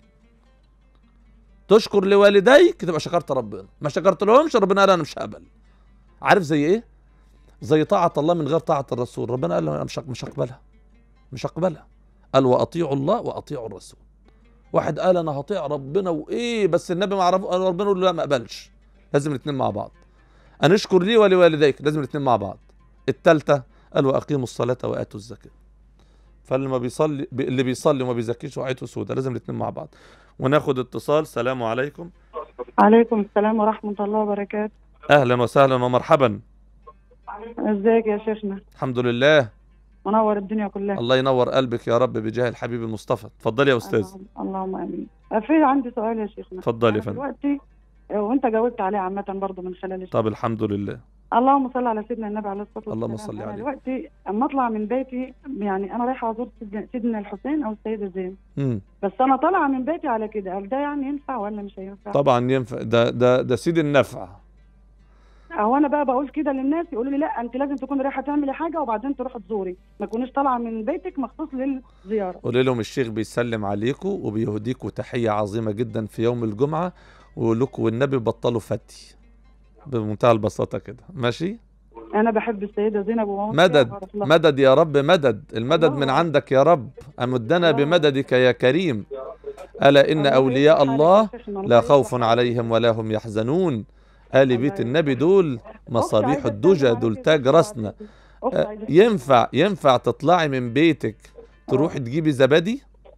تشكر لوالديك تبقى شكرت ربنا ما شكرت لهمش ربنا قال انا مش هقبل عارف زي ايه زي طاعة الله من غير طاعة الرسول ربنا قال له انا مش مش هقبلها مش هقبلها قال واطيعوا الله واطيعوا الرسول واحد قال انا هطيع ربنا وايه بس النبي ما عرف قال ربنا يقول له لا ما اقبلش لازم الاثنين مع بعض ان اشكر لي ولوالديك لازم الاثنين مع بعض الثالثه قال واقيموا الصلاه واتوا الزكاه فاللي ما بيصلي بي- اللي بيصلي وما بيزكيش وعيته سودة لازم الاثنين مع بعض وناخد اتصال سلام عليكم عليكم السلام ورحمة الله وبركاته اهلا وسهلا ومرحبا ازيك يا شيخنا الحمد لله منور الدنيا كلها الله ينور قلبك يا رب بجاه الحبيب المصطفى اتفضلي يا استاذ اللهم- اللهم امين في عندي سؤال يا شيخنا اتفضلي يا أنا فندم دلوقتي وانت جاوبت عليه عامة برضه من خلال الشيخ طب الحمد لله اللهم صل على سيدنا النبي عليه الصلاة والسلام اللهم صل أنا عليه. دلوقتي اما اطلع من بيتي يعني انا رايحة ازور سيدنا- سيدنا الحسين او السيدة زينب مم. بس انا طالعة من بيتي على كده هل ده يعني ينفع ولا مش هينفع؟ طبعا ينفع ده ده ده سيد النفع هو انا بقى بقول كده للناس يقولوا لي لا انت لازم تكوني رايحه تعملي حاجه وبعدين تروحي تزوري ما تكونيش طالعه من بيتك مخصوص للزياره قولي لهم الشيخ بيسلم عليكم وبيهديكم تحية عظيمة جدا في يوم الجمعة ويقول لكم والنبي بطلوا فتي بمنتهى البساطة كده ماشي انا بحب السيده زينب وماما مدد مدد يا رب مدد المدد من الله. عندك يا رب أمدنا الله. بمددك يا كريم ألا إن أولياء الله لا خوف عليهم ولا هم يحزنون آل بيت النبي دول مصابيح الدجى دول تاج راسنا آه، ينفع ينفع تطلعي من بيتك تروحي تجيبي زبادي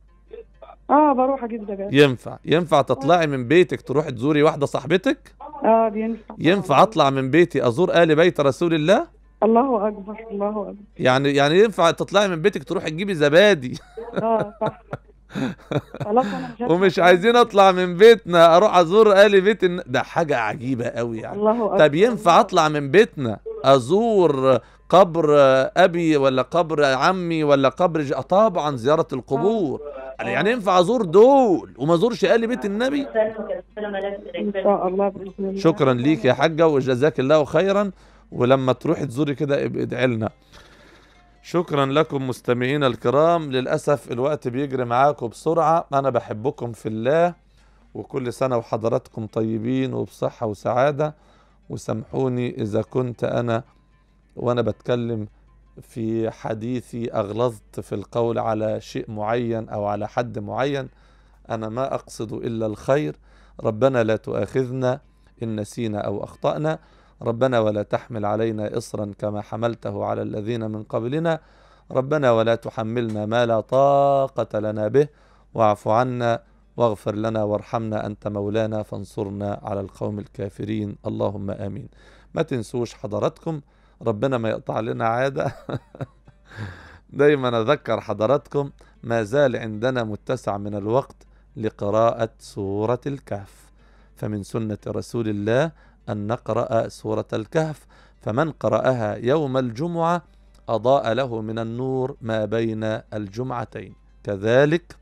اه بروح اجيب زبادي ينفع ينفع تطلعي من بيتك تروحي تزوري واحدة صاحبتك اه بينفع ينفع اطلع من بيتي ازور ال بيت رسول الله الله اكبر الله اكبر يعني يعني ينفع تطلعي من بيتك تروحي تجيبي زبادي اه صح خلاص انا مش هسمع ومش كلام. عايزين اطلع من بيتنا اروح ازور ال بيت الن... ده حاجه عجيبه قوي يعني الله اكبر طب ينفع اطلع من بيتنا ازور قبر ابي ولا قبر عمي ولا قبر ج... طبعا زياره القبور يعني ينفع ازور دول وما ازورش ال بيت النبي ان شاء الله باذن الله شكرا ليك يا حاجه وجزاك الله خيرا ولما تروحي تزوري كده ابقي ادعي لنا شكرا لكم مستمعينا الكرام للاسف الوقت بيجري معاكم بسرعه انا بحبكم في الله وكل سنه وحضراتكم طيبين وبصحه وسعاده وسامحوني اذا كنت انا وانا بتكلم في حديثي اغلظت في القول على شيء معين او على حد معين انا ما اقصد الا الخير ربنا لا تؤاخذنا ان نسينا او اخطانا ربنا ولا تحمل علينا اصرا كما حملته على الذين من قبلنا ربنا ولا تحملنا ما لا طاقه لنا به واعف عنا واغفر لنا وارحمنا انت مولانا فانصرنا على القوم الكافرين اللهم امين ما تنسوش حضراتكم ربنا ما يقطع لنا عاده دايما اذكر حضراتكم ما زال عندنا متسع من الوقت لقراءه سوره الكهف فمن سنه رسول الله ان نقرا سوره الكهف فمن قراها يوم الجمعه اضاء له من النور ما بين الجمعتين كذلك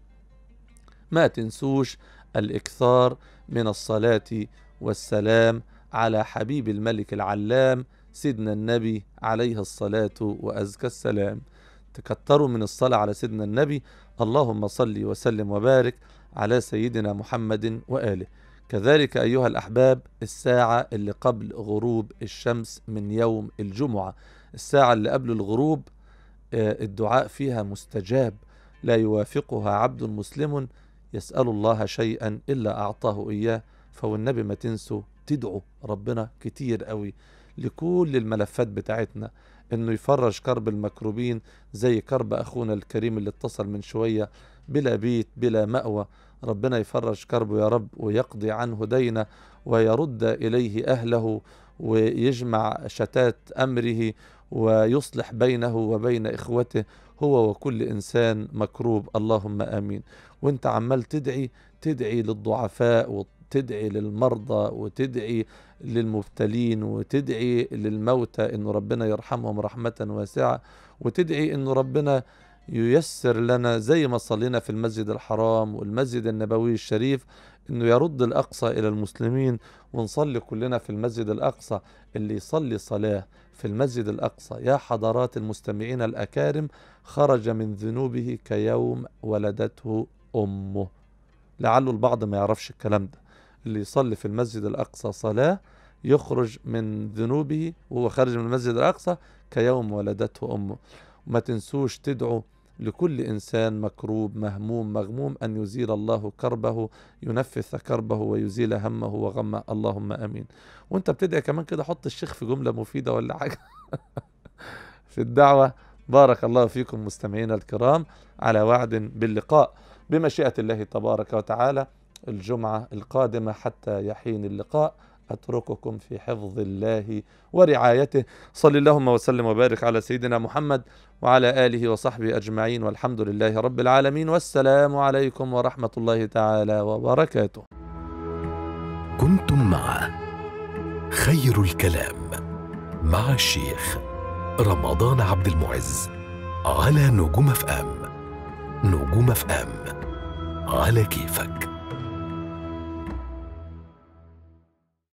ما تنسوش الاكثار من الصلاه والسلام على حبيب الملك العلام سيدنا النبي عليه الصلاه وازكى السلام تكتروا من الصلاه على سيدنا النبي اللهم صل وسلم وبارك على سيدنا محمد واله كذلك ايها الاحباب الساعه اللي قبل غروب الشمس من يوم الجمعه الساعه اللي قبل الغروب آه، الدعاء فيها مستجاب لا يوافقها عبد مسلم يسال الله شيئا الا اعطاه اياه فوالنبي ما تنسوا تدعوا ربنا كتير قوي لكل الملفات بتاعتنا انه يفرج كرب المكروبين زي كرب اخونا الكريم اللي اتصل من شويه بلا بيت بلا مأوى ربنا يفرج كربه يا رب ويقضي عنه دينه ويرد اليه اهله ويجمع شتات امره ويصلح بينه وبين اخوته هو وكل انسان مكروب اللهم امين وانت عمال تدعي تدعي للضعفاء وتدعي للمرضى وتدعي للمبتلين وتدعي للموتى انه ربنا يرحمهم رحمه واسعه وتدعي انه ربنا ييسر لنا زي ما صلينا في المسجد الحرام والمسجد النبوي الشريف انه يرد الاقصى الى المسلمين ونصلي كلنا في المسجد الاقصى اللي يصلي صلاه في المسجد الاقصى يا حضرات المستمعين الاكارم خرج من ذنوبه كيوم ولدته امه لعله البعض ما يعرفش الكلام ده اللي يصلي في المسجد الاقصى صلاه يخرج من ذنوبه وهو خارج من المسجد الاقصى كيوم ولدته امه وما تنسوش تدعوا لكل انسان مكروب مهموم مغموم ان يزيل الله كربه ينفث كربه ويزيل همه وغمه اللهم امين وانت بتدعي كمان كده حط الشيخ في جمله مفيده ولا حاجه في الدعوه بارك الله فيكم مستمعينا الكرام على وعد باللقاء بمشيئه الله تبارك وتعالى الجمعه القادمه حتى يحين اللقاء اترككم في حفظ الله ورعايته صل اللهم وسلم وبارك على سيدنا محمد وعلى اله وصحبه اجمعين والحمد لله رب العالمين والسلام عليكم ورحمه الله تعالى وبركاته كنتم مع خير الكلام مع الشيخ رمضان عبد المعز على نجوم اف ام نجوم اف ام على كيفك